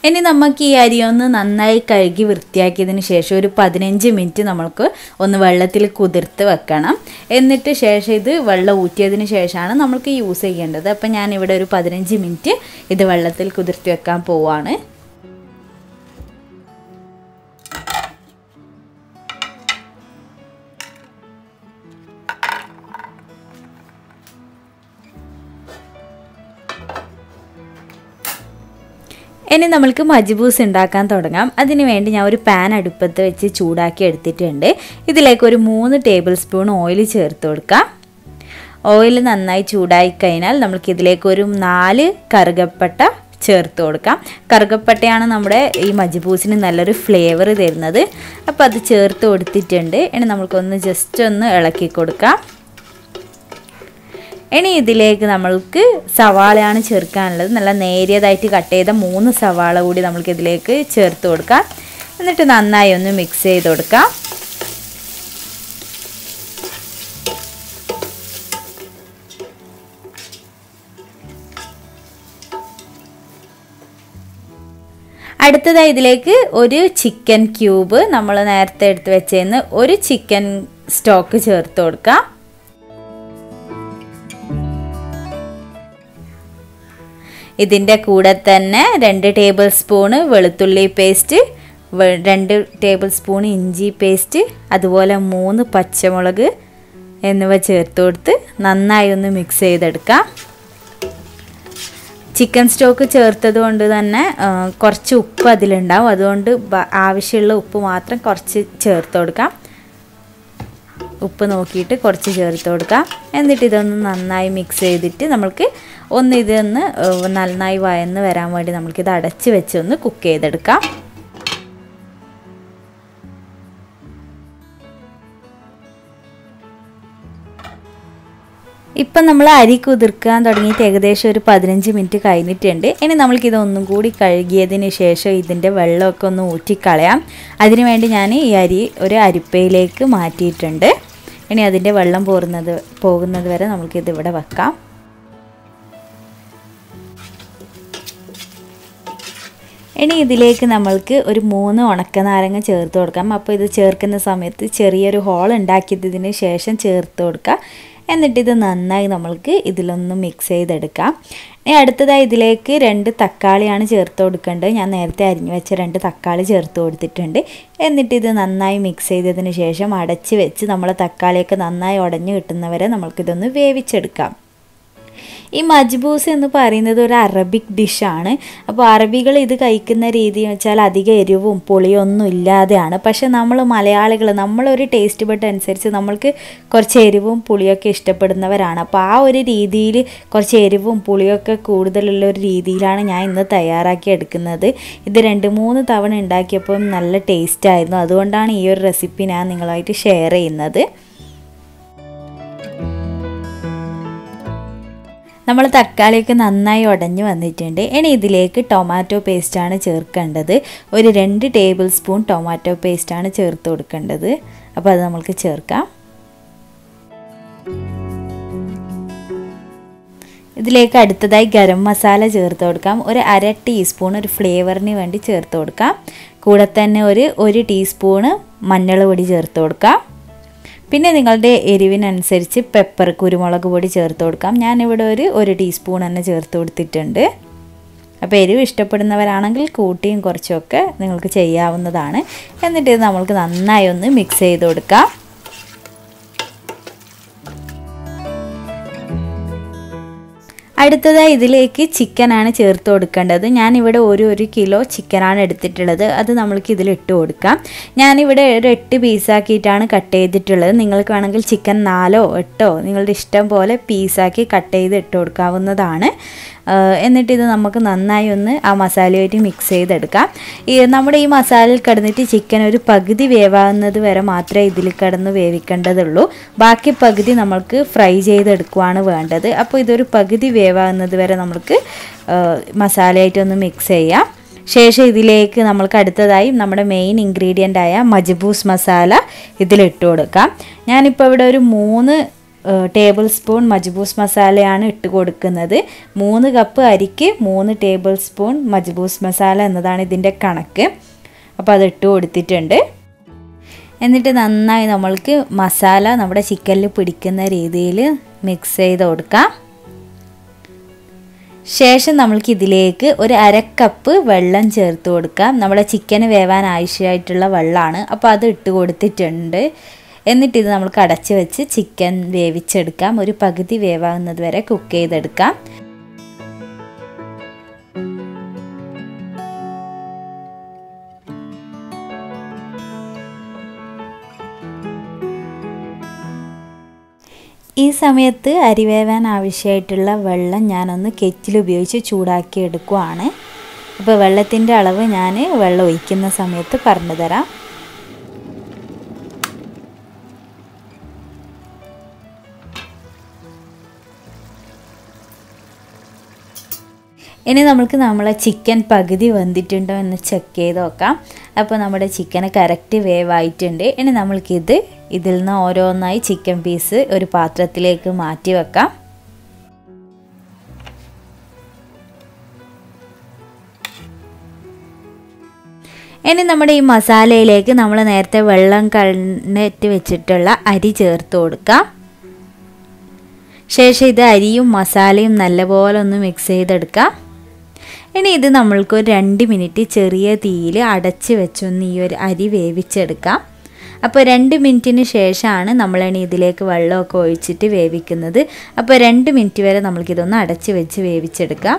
ഇനി നമുക്ക് ഈ അരി ഒന്ന് നന്നായി കഴുകി വൃത്തിയാക്കിയതിന് ശേഷം ഒരു പതിനഞ്ച് മിനിറ്റ് നമ്മൾക്ക് ഒന്ന് വെള്ളത്തിൽ കുതിർത്ത് വെക്കണം എന്നിട്ട് ശേഷം ഇത് വെള്ളം ഊറ്റിയതിന് ശേഷമാണ് നമ്മൾക്ക് യൂസ് ചെയ്യേണ്ടത് അപ്പം ഞാനിവിടെ ഒരു പതിനഞ്ച് മിനിറ്റ് ഇത് വെള്ളത്തിൽ കുതിർത്തി വെക്കാൻ പോവാണ് ഇനി നമ്മൾക്ക് മജ്ബൂസ് ഉണ്ടാക്കാൻ തുടങ്ങാം അതിന് വേണ്ടി ഞാൻ ഒരു പാൻ അടുപ്പത്ത് വെച്ച് ചൂടാക്കി എടുത്തിട്ടുണ്ട് ഇതിലേക്ക് ഒരു മൂന്ന് ടേബിൾ സ്പൂൺ ഓയിൽ ചേർത്ത് കൊടുക്കാം ഓയിൽ നന്നായി ചൂടായി കഴിഞ്ഞാൽ നമുക്ക് ഇതിലേക്ക് ഒരു നാല് കറുകപ്പട്ട ചേർത്ത് കൊടുക്കാം കറുകപ്പട്ടയാണ് നമ്മുടെ ഈ മജ്ബൂസിന് നല്ലൊരു ഫ്ലേവർ തരുന്നത് അപ്പോൾ അത് ചേർത്ത് കൊടുത്തിട്ടുണ്ട് ഇനി നമുക്കൊന്ന് ജസ്റ്റ് ഒന്ന് ഇളക്കി കൊടുക്കാം ഇനി ഇതിലേക്ക് നമ്മൾക്ക് സവാളയാണ് ചേർക്കാനുള്ളത് നല്ല നേരിയതായിട്ട് കട്ട് ചെയ്ത മൂന്ന് സവാള കൂടി നമ്മൾക്ക് ഇതിലേക്ക് ചേർത്ത് കൊടുക്കാം എന്നിട്ട് നന്നായി ഒന്ന് മിക്സ് ചെയ്ത് കൊടുക്കാം അടുത്തതായി ഇതിലേക്ക് ഒരു ചിക്കൻ ക്യൂബ് നമ്മൾ നേരത്തെ എടുത്ത് വെച്ചതിന് ഒരു ചിക്കൻ സ്റ്റോക്ക് ചേർത്ത് കൊടുക്കാം ഇതിൻ്റെ കൂടെ തന്നെ രണ്ട് ടേബിൾ സ്പൂണ് വെളുത്തുള്ളി പേസ്റ്റ് രണ്ട് ടേബിൾ സ്പൂൺ ഇഞ്ചി പേസ്റ്റ് അതുപോലെ മൂന്ന് പച്ചമുളക് എന്നിവ ചേർത്ത് കൊടുത്ത് നന്നായി ഒന്ന് മിക്സ് ചെയ്തെടുക്കാം ചിക്കൻ സ്റ്റോക്ക് ചേർത്തത് കൊണ്ട് തന്നെ കുറച്ച് ഉപ്പ് അതിലുണ്ടാവും അതുകൊണ്ട് ആവശ്യമുള്ള ഉപ്പ് മാത്രം കുറച്ച് ചേർത്ത് കൊടുക്കാം ഉപ്പ് നോക്കിയിട്ട് കുറച്ച് ചേർത്ത് കൊടുക്കാം എന്നിട്ട് ഇതൊന്ന് നന്നായി മിക്സ് ചെയ്തിട്ട് നമ്മൾക്ക് ഒന്ന് ഇതൊന്ന് നന്നായി വയന്ന് വരാൻ വേണ്ടി നമ്മൾക്കിത് അടച്ച് വെച്ച് ഒന്ന് കുക്ക് ചെയ്തെടുക്കാം ഇപ്പം നമ്മൾ അരി കുതിർക്കാൻ തുടങ്ങിയിട്ട് ഏകദേശം ഒരു പതിനഞ്ച് മിനിറ്റ് കഴിഞ്ഞിട്ടുണ്ട് ഇനി നമ്മൾക്കിത് ഒന്നും കൂടി കഴുകിയതിന് ശേഷം ഇതിൻ്റെ വെള്ളമൊക്കെ ഒന്ന് ഊറ്റിക്കളയാം അതിനുവേണ്ടി ഞാൻ ഈ അരി ഒരു അരിപ്പയിലേക്ക് മാറ്റിയിട്ടുണ്ട് ഇനി അതിൻ്റെ വെള്ളം പോരുന്നത് പോകുന്നത് വരെ നമുക്കിത് ഇവിടെ വെക്കാം ഇനി ഇതിലേക്ക് നമ്മൾക്ക് ഒരു മൂന്ന് ഉണക്കനാരങ്ങ ചേർത്ത് കൊടുക്കാം അപ്പോൾ ഇത് ചേർക്കുന്ന സമയത്ത് ചെറിയൊരു ഹോൾ ഉണ്ടാക്കിയതിന് ശേഷം ചേർത്ത് കൊടുക്കുക എന്നിട്ട് ഇത് നന്നായി നമ്മൾക്ക് ഇതിലൊന്ന് മിക്സ് ചെയ്തെടുക്കാം ഇനി അടുത്തതായി ഇതിലേക്ക് രണ്ട് തക്കാളിയാണ് ചേർത്ത് കൊടുക്കേണ്ടത് ഞാൻ നേരത്തെ അരിഞ്ഞു വെച്ച രണ്ട് തക്കാളി ചേർത്ത് കൊടുത്തിട്ടുണ്ട് എന്നിട്ട് ഇത് നന്നായി മിക്സ് ചെയ്തതിന് ശേഷം അടച്ച് വെച്ച് നമ്മൾ തക്കാളിയൊക്കെ നന്നായി ഉടഞ്ഞു കിട്ടുന്നവരെ നമ്മൾക്കിതൊന്ന് വേവിച്ചെടുക്കാം ഈ മജ്ബൂസ് എന്ന് പറയുന്നത് ഒരു അറബിക് ഡിഷാണ് അപ്പോൾ അറബികൾ ഇത് കഴിക്കുന്ന രീതി എന്ന് വെച്ചാൽ അധികം എരിവും പുളിയൊന്നും ഇല്ലാതെയാണ് പക്ഷേ നമ്മൾ മലയാളികൾ നമ്മളൊരു ടേസ്റ്റ് ബട്ട് അനുസരിച്ച് നമ്മൾക്ക് കുറച്ച് എരിവും പുളിയൊക്കെ ഇഷ്ടപ്പെടുന്നവരാണ് അപ്പോൾ ആ ഒരു രീതിയിൽ കുറച്ച് എരിവും പുളിയൊക്കെ കൂടുതലുള്ള ഒരു രീതിയിലാണ് ഞാൻ ഇന്ന് തയ്യാറാക്കി എടുക്കുന്നത് ഇത് രണ്ട് മൂന്ന് തവണ ഉണ്ടാക്കിയപ്പോൾ നല്ല ടേസ്റ്റ് ആയിരുന്നു അതുകൊണ്ടാണ് ഈ ഒരു റെസിപ്പി ഞാൻ നിങ്ങളുമായിട്ട് ഷെയർ ചെയ്യുന്നത് നമ്മൾ തക്കാളിയൊക്കെ നന്നായി ഉടഞ്ഞു വന്നിട്ടുണ്ട് ഇനി ഇതിലേക്ക് ടൊമാറ്റോ പേസ്റ്റാണ് ചേർക്കേണ്ടത് ഒരു രണ്ട് ടേബിൾ സ്പൂൺ ടൊമാറ്റോ പേസ്റ്റാണ് ചേർത്ത് കൊടുക്കേണ്ടത് അപ്പോൾ അത് നമ്മൾക്ക് ചേർക്കാം ഇതിലേക്ക് അടുത്തതായി ഗരം മസാല ചേർത്ത് കൊടുക്കാം ഒരു അര ടീസ്പൂൺ ഒരു ഫ്ലേവറിന് വേണ്ടി ചേർത്ത് കൊടുക്കാം കൂടെ തന്നെ ഒരു ഒരു ടീസ്പൂണ് മഞ്ഞൾ പൊടി ചേർത്ത് കൊടുക്കാം പിന്നെ നിങ്ങളുടെ എരിവിനനുസരിച്ച് പെപ്പർ കുരുമുളക് പൊടി ചേർത്ത് കൊടുക്കാം ഞാനിവിടെ ഒരു ഒരു ടീസ്പൂൺ തന്നെ ചേർത്ത് കൊടുത്തിട്ടുണ്ട് അപ്പോൾ എരിവ് ഇഷ്ടപ്പെടുന്നവരാണെങ്കിൽ കൂട്ടിയും കുറച്ചൊക്കെ നിങ്ങൾക്ക് ചെയ്യാവുന്നതാണ് എന്നിട്ട് ഇത് നമ്മൾക്ക് നന്നായി ഒന്ന് മിക്സ് ചെയ്ത് കൊടുക്കാം അടുത്തതായി ഇതിലേക്ക് ചിക്കനാണ് ചേർത്ത് കൊടുക്കേണ്ടത് ഞാനിവിടെ ഒരു ഒരു കിലോ ചിക്കനാണ് എടുത്തിട്ടുള്ളത് അത് നമ്മൾക്ക് ഇതിൽ ഇട്ട് കൊടുക്കാം ഞാനിവിടെ ഒരു എട്ട് പീസാക്കിയിട്ടാണ് കട്ട് ചെയ്തിട്ടുള്ളത് നിങ്ങൾക്ക് വേണമെങ്കിൽ ചിക്കൻ നാലോ എട്ടോ നിങ്ങളുടെ ഇഷ്ടം പോലെ പീസാക്കി കട്ട് ചെയ്ത് ഇട്ട് കൊടുക്കാവുന്നതാണ് എന്നിട്ട് ഇത് നമുക്ക് നന്നായി ഒന്ന് ആ മസാലയായിട്ട് മിക്സ് ചെയ്തെടുക്കാം ഈ നമ്മുടെ ഈ മസാലയിൽ കിടന്നിട്ട് ചിക്കൻ ഒരു പകുതി വേവാകുന്നത് വരെ മാത്രമേ ഇതിൽ കിടന്ന് വേവിക്കേണ്ടതുള്ളൂ ബാക്കി പകുതി നമ്മൾക്ക് ഫ്രൈ ചെയ്തെടുക്കുവാണ് വേണ്ടത് അപ്പോൾ ഇതൊരു പകുതി വേവാകുന്നത് വരെ നമ്മൾക്ക് മസാലയായിട്ടൊന്ന് മിക്സ് ചെയ്യാം ശേഷം ഇതിലേക്ക് നമ്മൾക്ക് അടുത്തതായി നമ്മുടെ മെയിൻ ഇൻഗ്രീഡിയൻ്റ് ആയ മജ്ബൂസ് മസാല ഇതിലിട്ട് കൊടുക്കാം ഞാനിപ്പോൾ ഇവിടെ ഒരു മൂന്ന് ടേബിൾ സ്പൂൺ മജ്ബൂസ് മസാലയാണ് ഇട്ട് കൊടുക്കുന്നത് മൂന്ന് കപ്പ് അരിക്ക് മൂന്ന് ടേബിൾ സ്പൂൺ മജ്ബൂസ് മസാല എന്നതാണ് ഇതിൻ്റെ കണക്ക് അപ്പോൾ അത് ഇട്ട് കൊടുത്തിട്ടുണ്ട് എന്നിട്ട് നന്നായി നമ്മൾക്ക് മസാല നമ്മുടെ ചിക്കനിൽ പിടിക്കുന്ന രീതിയിൽ മിക്സ് ചെയ്ത് കൊടുക്കാം ശേഷം നമ്മൾക്ക് ഇതിലേക്ക് ഒരു അര കപ്പ് വെള്ളം ചേർത്ത് കൊടുക്കാം നമ്മുടെ ചിക്കന് വേവാൻ ആവശ്യമായിട്ടുള്ള വെള്ളമാണ് അപ്പോൾ അത് ഇട്ട് കൊടുത്തിട്ടുണ്ട് എന്നിട്ട് ഇത് നമുക്ക് അടച്ച് വെച്ച് ചിക്കൻ വേവിച്ചെടുക്കാം ഒരു പകുതി വേവാകുന്നത് വരെ കുക്ക് ചെയ്തെടുക്കാം ഈ സമയത്ത് അരി വേവാൻ ആവശ്യമായിട്ടുള്ള വെള്ളം ഞാനൊന്ന് കെറ്റിൽ ഉപയോഗിച്ച് ചൂടാക്കി എടുക്കുവാണ് അപ്പോൾ വെള്ളത്തിൻ്റെ അളവ് ഞാൻ വെള്ളം ഒഴിക്കുന്ന സമയത്ത് പറഞ്ഞു തരാം ഇനി നമുക്ക് നമ്മളെ ചിക്കൻ പകുതി വെന്തിട്ടുണ്ടോ എന്ന് ചെക്ക് ചെയ്ത് നോക്കാം അപ്പോൾ നമ്മുടെ ചിക്കന് കറക്റ്റ് വേവായിട്ടുണ്ട് ഇനി നമ്മൾക്കിത് ഇതിൽ നിന്ന് ഓരോന്നായി ചിക്കൻ പീസ് ഒരു പാത്രത്തിലേക്ക് മാറ്റി വെക്കാം ഇനി നമ്മുടെ ഈ മസാലയിലേക്ക് നമ്മൾ നേരത്തെ വെള്ളം കണ്ടിട്ട് വെച്ചിട്ടുള്ള അരി ചേർത്ത് കൊടുക്കാം ശേഷം ഇത് അരിയും മസാലയും നല്ലപോലെ ഒന്ന് മിക്സ് ചെയ്തെടുക്കാം ഇനി ഇത് നമ്മൾക്ക് ഒരു രണ്ട് മിനിറ്റ് ചെറിയ തീയിൽ അടച്ച് വെച്ചൊന്ന് ഈ ഒരു അരി വേവിച്ചെടുക്കാം അപ്പോൾ രണ്ട് മിനിറ്റിന് ശേഷമാണ് നമ്മളിനി ഇതിലേക്ക് വെള്ളമൊക്കെ ഒഴിച്ചിട്ട് വേവിക്കുന്നത് അപ്പോൾ രണ്ട് മിനിറ്റ് വരെ നമ്മൾക്കിതൊന്ന് അടച്ച് വെച്ച് വേവിച്ചെടുക്കാം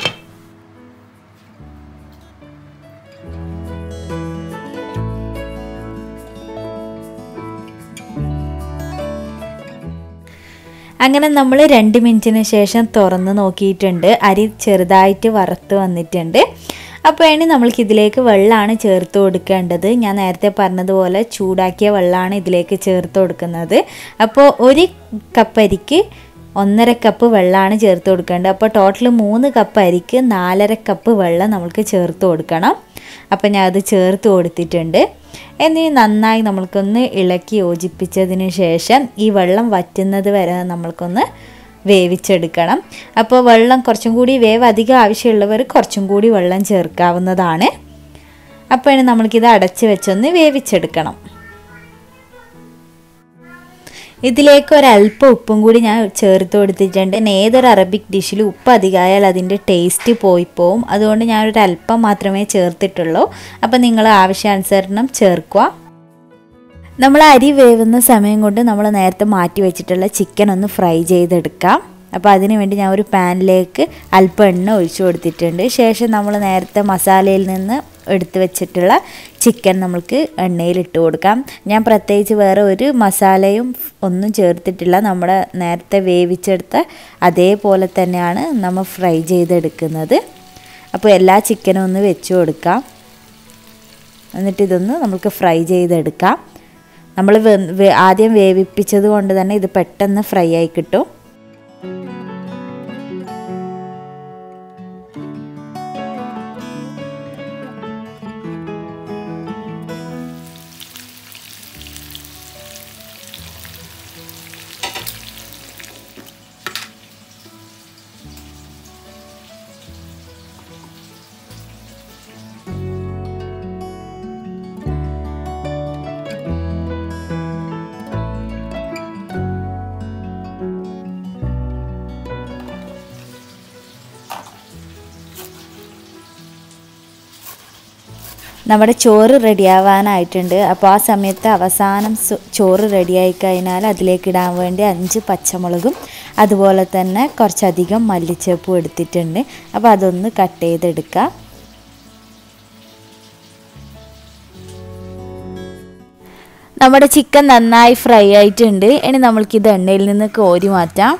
അങ്ങനെ നമ്മൾ രണ്ട് മിനിറ്റിന് ശേഷം തുറന്ന് നോക്കിയിട്ടുണ്ട് അരി ചെറുതായിട്ട് വറുത്ത് വന്നിട്ടുണ്ട് അപ്പോൾ ഇനി നമ്മൾക്ക് ഇതിലേക്ക് വെള്ളമാണ് ചേർത്ത് കൊടുക്കേണ്ടത് ഞാൻ നേരത്തെ പറഞ്ഞതുപോലെ ചൂടാക്കിയ വെള്ളമാണ് ഇതിലേക്ക് ചേർത്ത് കൊടുക്കുന്നത് അപ്പോൾ ഒരു കപ്പ് അരിക്ക് ഒന്നര കപ്പ് വെള്ളമാണ് ചേർത്ത് കൊടുക്കേണ്ടത് അപ്പോൾ ടോട്ടൽ മൂന്ന് കപ്പ് അരിക്ക് നാലര കപ്പ് വെള്ളം നമുക്ക് ചേർത്ത് കൊടുക്കണം അപ്പോൾ ഞാൻ അത് ചേർത്ത് കൊടുത്തിട്ടുണ്ട് എന്നീ നന്നായി നമ്മൾക്കൊന്ന് ഇളക്കി യോജിപ്പിച്ചതിന് ശേഷം ഈ വെള്ളം വറ്റുന്നത് വരെ നമ്മൾക്കൊന്ന് വേവിച്ചെടുക്കണം അപ്പോൾ വെള്ളം കുറച്ചും കൂടി വേവ് അധികം ആവശ്യമുള്ളവർ കുറച്ചും കൂടി വെള്ളം ചേർക്കാവുന്നതാണ് അപ്പോൾ ഇനി നമ്മൾക്കിത് അടച്ച് വെച്ചൊന്ന് വേവിച്ചെടുക്കണം ഇതിലേക്ക് ഒരല്പം ഉപ്പും കൂടി ഞാൻ ചേർത്ത് കൊടുത്തിട്ടുണ്ട് പിന്നെ ഏതൊരു അറബിക് ഡിഷിൽ ഉപ്പ് അധികമായാൽ അതിൻ്റെ ടേസ്റ്റ് പോയി പോവും അതുകൊണ്ട് ഞാനൊരു അല്പം മാത്രമേ ചേർത്തിട്ടുള്ളൂ അപ്പം നിങ്ങൾ ആവശ്യാനുസരണം ചേർക്കുക നമ്മൾ അരി വേവുന്ന സമയം കൊണ്ട് നമ്മൾ നേരത്തെ മാറ്റി വെച്ചിട്ടുള്ള ചിക്കൻ ഒന്ന് ഫ്രൈ ചെയ്തെടുക്കാം അപ്പോൾ അതിന് വേണ്ടി ഞാൻ ഒരു പാനിലേക്ക് അല്പം എണ്ണ ഒഴിച്ചു കൊടുത്തിട്ടുണ്ട് ശേഷം നമ്മൾ നേരത്തെ മസാലയിൽ നിന്ന് എടുത്തു വെച്ചിട്ടുള്ള ചിക്കൻ നമുക്ക് എണ്ണയിൽ ഇട്ട് കൊടുക്കാം ഞാൻ പ്രത്യേകിച്ച് വേറെ ഒരു മസാലയും ഒന്നും ചേർത്തിട്ടില്ല നമ്മുടെ നേരത്തെ വേവിച്ചെടുത്ത അതേപോലെ തന്നെയാണ് നമ്മൾ ഫ്രൈ ചെയ്തെടുക്കുന്നത് അപ്പോൾ എല്ലാ ചിക്കനും ഒന്ന് വെച്ച് കൊടുക്കാം എന്നിട്ട് ഇതൊന്ന് നമുക്ക് ഫ്രൈ ചെയ്തെടുക്കാം നമ്മൾ ആദ്യം വേവിപ്പിച്ചത് കൊണ്ട് തന്നെ ഇത് പെട്ടെന്ന് ഫ്രൈ ആയി കിട്ടും നമ്മുടെ ചോറ് റെഡിയാവാനായിട്ടുണ്ട് അപ്പോൾ ആ സമയത്ത് അവസാനം ചോറ് റെഡിയായി കഴിഞ്ഞാൽ അതിലേക്ക് ഇടാൻ വേണ്ടി അഞ്ച് പച്ചമുളകും അതുപോലെ തന്നെ കുറച്ചധികം മല്ലിച്ചപ്പും എടുത്തിട്ടുണ്ട് അപ്പോൾ അതൊന്ന് കട്ട് ചെയ്തെടുക്കുക നമ്മുടെ ചിക്കൻ നന്നായി ഫ്രൈ ആയിട്ടുണ്ട് ഇനി നമ്മൾക്കിത് എണ്ണയിൽ നിന്ന് കോരി മാറ്റാം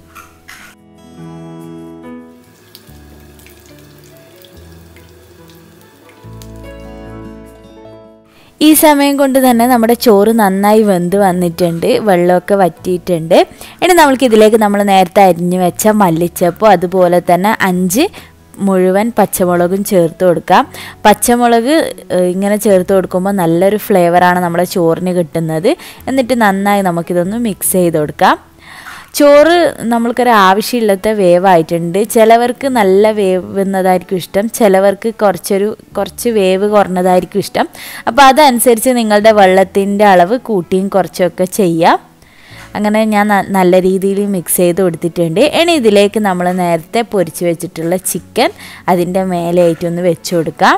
ഈ സമയം കൊണ്ട് തന്നെ നമ്മുടെ ചോറ് നന്നായി വെന്ത് വന്നിട്ടുണ്ട് വെള്ളമൊക്കെ വറ്റിയിട്ടുണ്ട് ഇനി നമ്മൾക്ക് ഇതിലേക്ക് നമ്മൾ നേരത്തെ അരിഞ്ഞു വെച്ച മല്ലിച്ചപ്പോ അതുപോലെ തന്നെ അഞ്ച് മുഴുവൻ പച്ചമുളകും ചേർത്ത് കൊടുക്കാം പച്ചമുളക് ഇങ്ങനെ ചേർത്ത് കൊടുക്കുമ്പോൾ നല്ലൊരു ഫ്ലേവറാണ് നമ്മുടെ ചോറിന് കിട്ടുന്നത് എന്നിട്ട് നന്നായി നമുക്കിതൊന്ന് മിക്സ് ചെയ്ത് കൊടുക്കാം ചോറ് നമ്മൾക്കൊരു ആവശ്യമില്ലാത്ത വേവായിട്ടുണ്ട് ചിലവർക്ക് നല്ല വേവുന്നതായിരിക്കും ഇഷ്ടം ചിലവർക്ക് കുറച്ചൊരു കുറച്ച് വേവ് കുറഞ്ഞതായിരിക്കും ഇഷ്ടം അപ്പോൾ അതനുസരിച്ച് നിങ്ങളുടെ വെള്ളത്തിൻ്റെ അളവ് കൂട്ടിയും കുറച്ചൊക്കെ ചെയ്യാം അങ്ങനെ ഞാൻ ന- നല്ല രീതിയിൽ മിക്സ് ചെയ്ത് കൊടുത്തിട്ടുണ്ട് ഇനി ഇതിലേക്ക് നമ്മൾ നേരത്തെ പൊരിച്ച് വെച്ചിട്ടുള്ള ചിക്കൻ അതിൻ്റെ മേലെയായിട്ടൊന്ന് വെച്ച് കൊടുക്കാം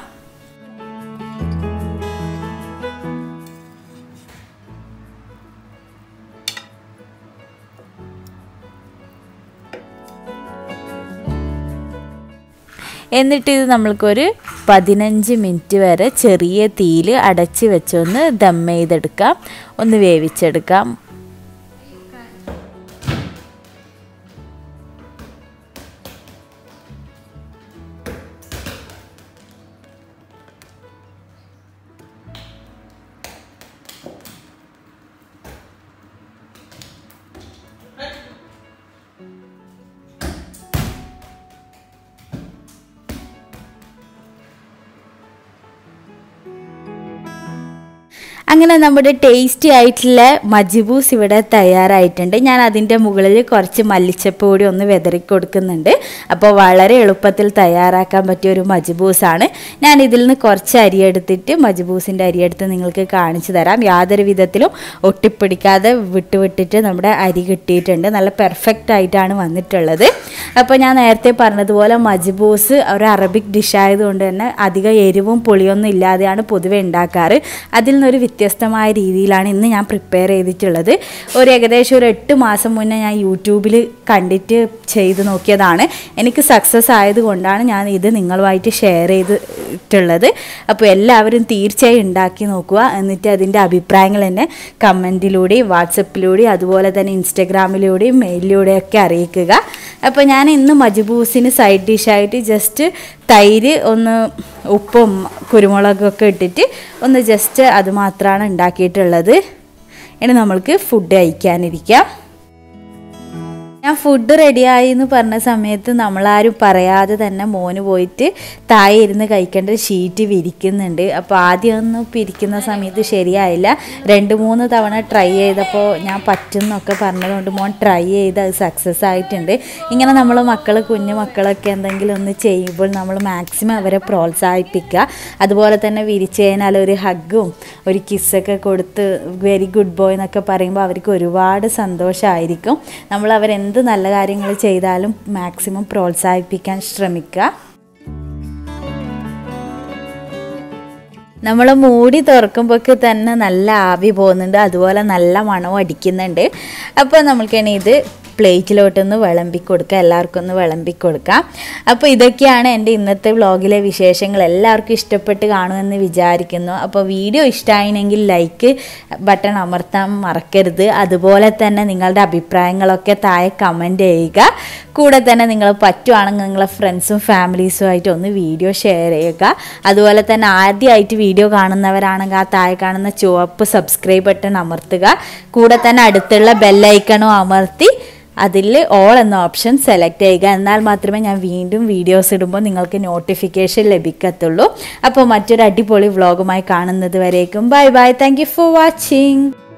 എന്നിട്ട് ഇത് നമ്മൾക്കൊരു പതിനഞ്ച് മിനിറ്റ് വരെ ചെറിയ തീയിൽ അടച്ച് വെച്ചൊന്ന് ദം ചെയ്തെടുക്കാം ഒന്ന് വേവിച്ചെടുക്കാം അങ്ങനെ നമ്മുടെ ടേസ്റ്റി ആയിട്ടുള്ള മജിബൂസ് ഇവിടെ തയ്യാറായിട്ടുണ്ട് ഞാൻ അതിൻ്റെ മുകളിൽ കുറച്ച് മല്ലിച്ചപ്പ് കൂടി ഒന്ന് വിതറി കൊടുക്കുന്നുണ്ട് അപ്പോൾ വളരെ എളുപ്പത്തിൽ തയ്യാറാക്കാൻ പറ്റിയ ഒരു മജിബൂസാണ് ഞാൻ ഇതിൽ നിന്ന് കുറച്ച് അരി എടുത്തിട്ട് മജിബൂസിൻ്റെ അരി എടുത്ത് നിങ്ങൾക്ക് കാണിച്ചു തരാം യാതൊരു വിധത്തിലും ഒട്ടിപ്പിടിക്കാതെ വിട്ടുവിട്ടിട്ട് നമ്മുടെ അരി കിട്ടിയിട്ടുണ്ട് നല്ല പെർഫെക്റ്റ് ആയിട്ടാണ് വന്നിട്ടുള്ളത് അപ്പോൾ ഞാൻ നേരത്തെ പറഞ്ഞതുപോലെ മജിബൂസ് ഒരു അറബിക് ഡിഷ് ആയതുകൊണ്ട് തന്നെ അധികം എരിവും പുളിയൊന്നും ഇല്ലാതെയാണ് പൊതുവെ ഉണ്ടാക്കാറ് അതിൽ നിന്നൊരു വ്യത്യസ്തമായ രീതിയിലാണ് ഇന്ന് ഞാൻ പ്രിപ്പയർ ചെയ്തിട്ടുള്ളത് ഒരു ഏകദേശം ഒരു എട്ട് മാസം മുന്നേ ഞാൻ യൂട്യൂബിൽ കണ്ടിട്ട് ചെയ്ത് നോക്കിയതാണ് എനിക്ക് സക്സസ് ആയതുകൊണ്ടാണ് ഞാൻ ഇത് നിങ്ങളുമായിട്ട് ഷെയർ ചെയ്തിട്ടുള്ളത് അപ്പോൾ എല്ലാവരും തീർച്ചയായും ഉണ്ടാക്കി നോക്കുക എന്നിട്ട് അതിൻ്റെ അഭിപ്രായങ്ങൾ എന്നെ കമൻറ്റിലൂടെയും വാട്സപ്പിലൂടെയും അതുപോലെ തന്നെ ഇൻസ്റ്റഗ്രാമിലൂടെയും മെയിലിലൂടെയൊക്കെ അറിയിക്കുക അപ്പോൾ ഞാൻ ഇന്ന് മജ്ബൂസിന് സൈഡ് ഡിഷായിട്ട് ജസ്റ്റ് തൈര് ഒന്ന് ഉപ്പും കുരുമുളകൊക്കെ ഇട്ടിട്ട് ഒന്ന് ജസ്റ്റ് അത് മാത്രമാണ് ഉണ്ടാക്കിയിട്ടുള്ളത് ഇനി നമ്മൾക്ക് ഫുഡ് കഴിക്കാനിരിക്കാം ഞാൻ ഫുഡ് റെഡിയായി എന്ന് പറഞ്ഞ സമയത്ത് നമ്മളാരും പറയാതെ തന്നെ മോന് പോയിട്ട് താഴെ ഇരുന്ന് കഴിക്കേണ്ട ഷീറ്റ് വിരിക്കുന്നുണ്ട് അപ്പോൾ ആദ്യം ഒന്ന് പിരിക്കുന്ന സമയത്ത് ശരിയായില്ല രണ്ട് മൂന്ന് തവണ ട്രൈ ചെയ്തപ്പോൾ ഞാൻ പറ്റുന്നൊക്കെ പറഞ്ഞതുകൊണ്ട് മോൻ ട്രൈ ചെയ്ത് അത് സക്സസ് ആയിട്ടുണ്ട് ഇങ്ങനെ നമ്മൾ മക്കൾ കുഞ്ഞു മക്കളൊക്കെ എന്തെങ്കിലും ഒന്ന് ചെയ്യുമ്പോൾ നമ്മൾ മാക്സിമം അവരെ പ്രോത്സാഹിപ്പിക്കുക അതുപോലെ തന്നെ വിരിച്ചു കഴിഞ്ഞാൽ ഒരു ഹഗ്ഗും ഒരു കിസ്സൊക്കെ കൊടുത്ത് വെരി ഗുഡ് ബോയ് എന്നൊക്കെ പറയുമ്പോൾ അവർക്ക് ഒരുപാട് സന്തോഷമായിരിക്കും നമ്മൾ അവരെന്ത് നല്ല കാര്യങ്ങൾ ചെയ്താലും മാക്സിമം പ്രോത്സാഹിപ്പിക്കാൻ ശ്രമിക്കുക നമ്മൾ മൂടി തുറക്കുമ്പോഴൊക്കെ തന്നെ നല്ല ആവി പോകുന്നുണ്ട് അതുപോലെ നല്ല മണവും അടിക്കുന്നുണ്ട് അപ്പോൾ നമ്മൾക്കിനി ഇത് പ്ലേറ്റിലോട്ടൊന്ന് വിളമ്പി കൊടുക്കുക എല്ലാവർക്കും ഒന്ന് വിളമ്പി കൊടുക്കാം അപ്പോൾ ഇതൊക്കെയാണ് എൻ്റെ ഇന്നത്തെ വ്ളോഗിലെ വിശേഷങ്ങൾ എല്ലാവർക്കും ഇഷ്ടപ്പെട്ട് കാണുമെന്ന് വിചാരിക്കുന്നു അപ്പോൾ വീഡിയോ ഇഷ്ടമായിനെങ്കിൽ ലൈക്ക് ബട്ടൺ അമർത്താൻ മറക്കരുത് അതുപോലെ തന്നെ നിങ്ങളുടെ അഭിപ്രായങ്ങളൊക്കെ താഴെ കമൻറ്റ് ചെയ്യുക കൂടെ തന്നെ നിങ്ങൾ പറ്റുവാണെങ്കിൽ നിങ്ങളെ ഫ്രണ്ട്സും ഫാമിലീസും ആയിട്ട് ഒന്ന് വീഡിയോ ഷെയർ ചെയ്യുക അതുപോലെ തന്നെ ആദ്യമായിട്ട് വീഡിയോ കാണുന്നവരാണെങ്കിൽ ആ താഴെ കാണുന്ന ചുവപ്പ് സബ്സ്ക്രൈബ് ബട്ടൺ അമർത്തുക കൂടെ തന്നെ അടുത്തുള്ള ബെല്ലൈക്കണും അമർത്തി അതിൽ ഓൾ എന്ന ഓപ്ഷൻ സെലക്ട് ചെയ്യുക എന്നാൽ മാത്രമേ ഞാൻ വീണ്ടും വീഡിയോസ് ഇടുമ്പോൾ നിങ്ങൾക്ക് നോട്ടിഫിക്കേഷൻ ലഭിക്കത്തുള്ളൂ അപ്പോൾ മറ്റൊരു അടിപൊളി വ്ളോഗുമായി കാണുന്നത് വരേക്കും bye bye thank you for watching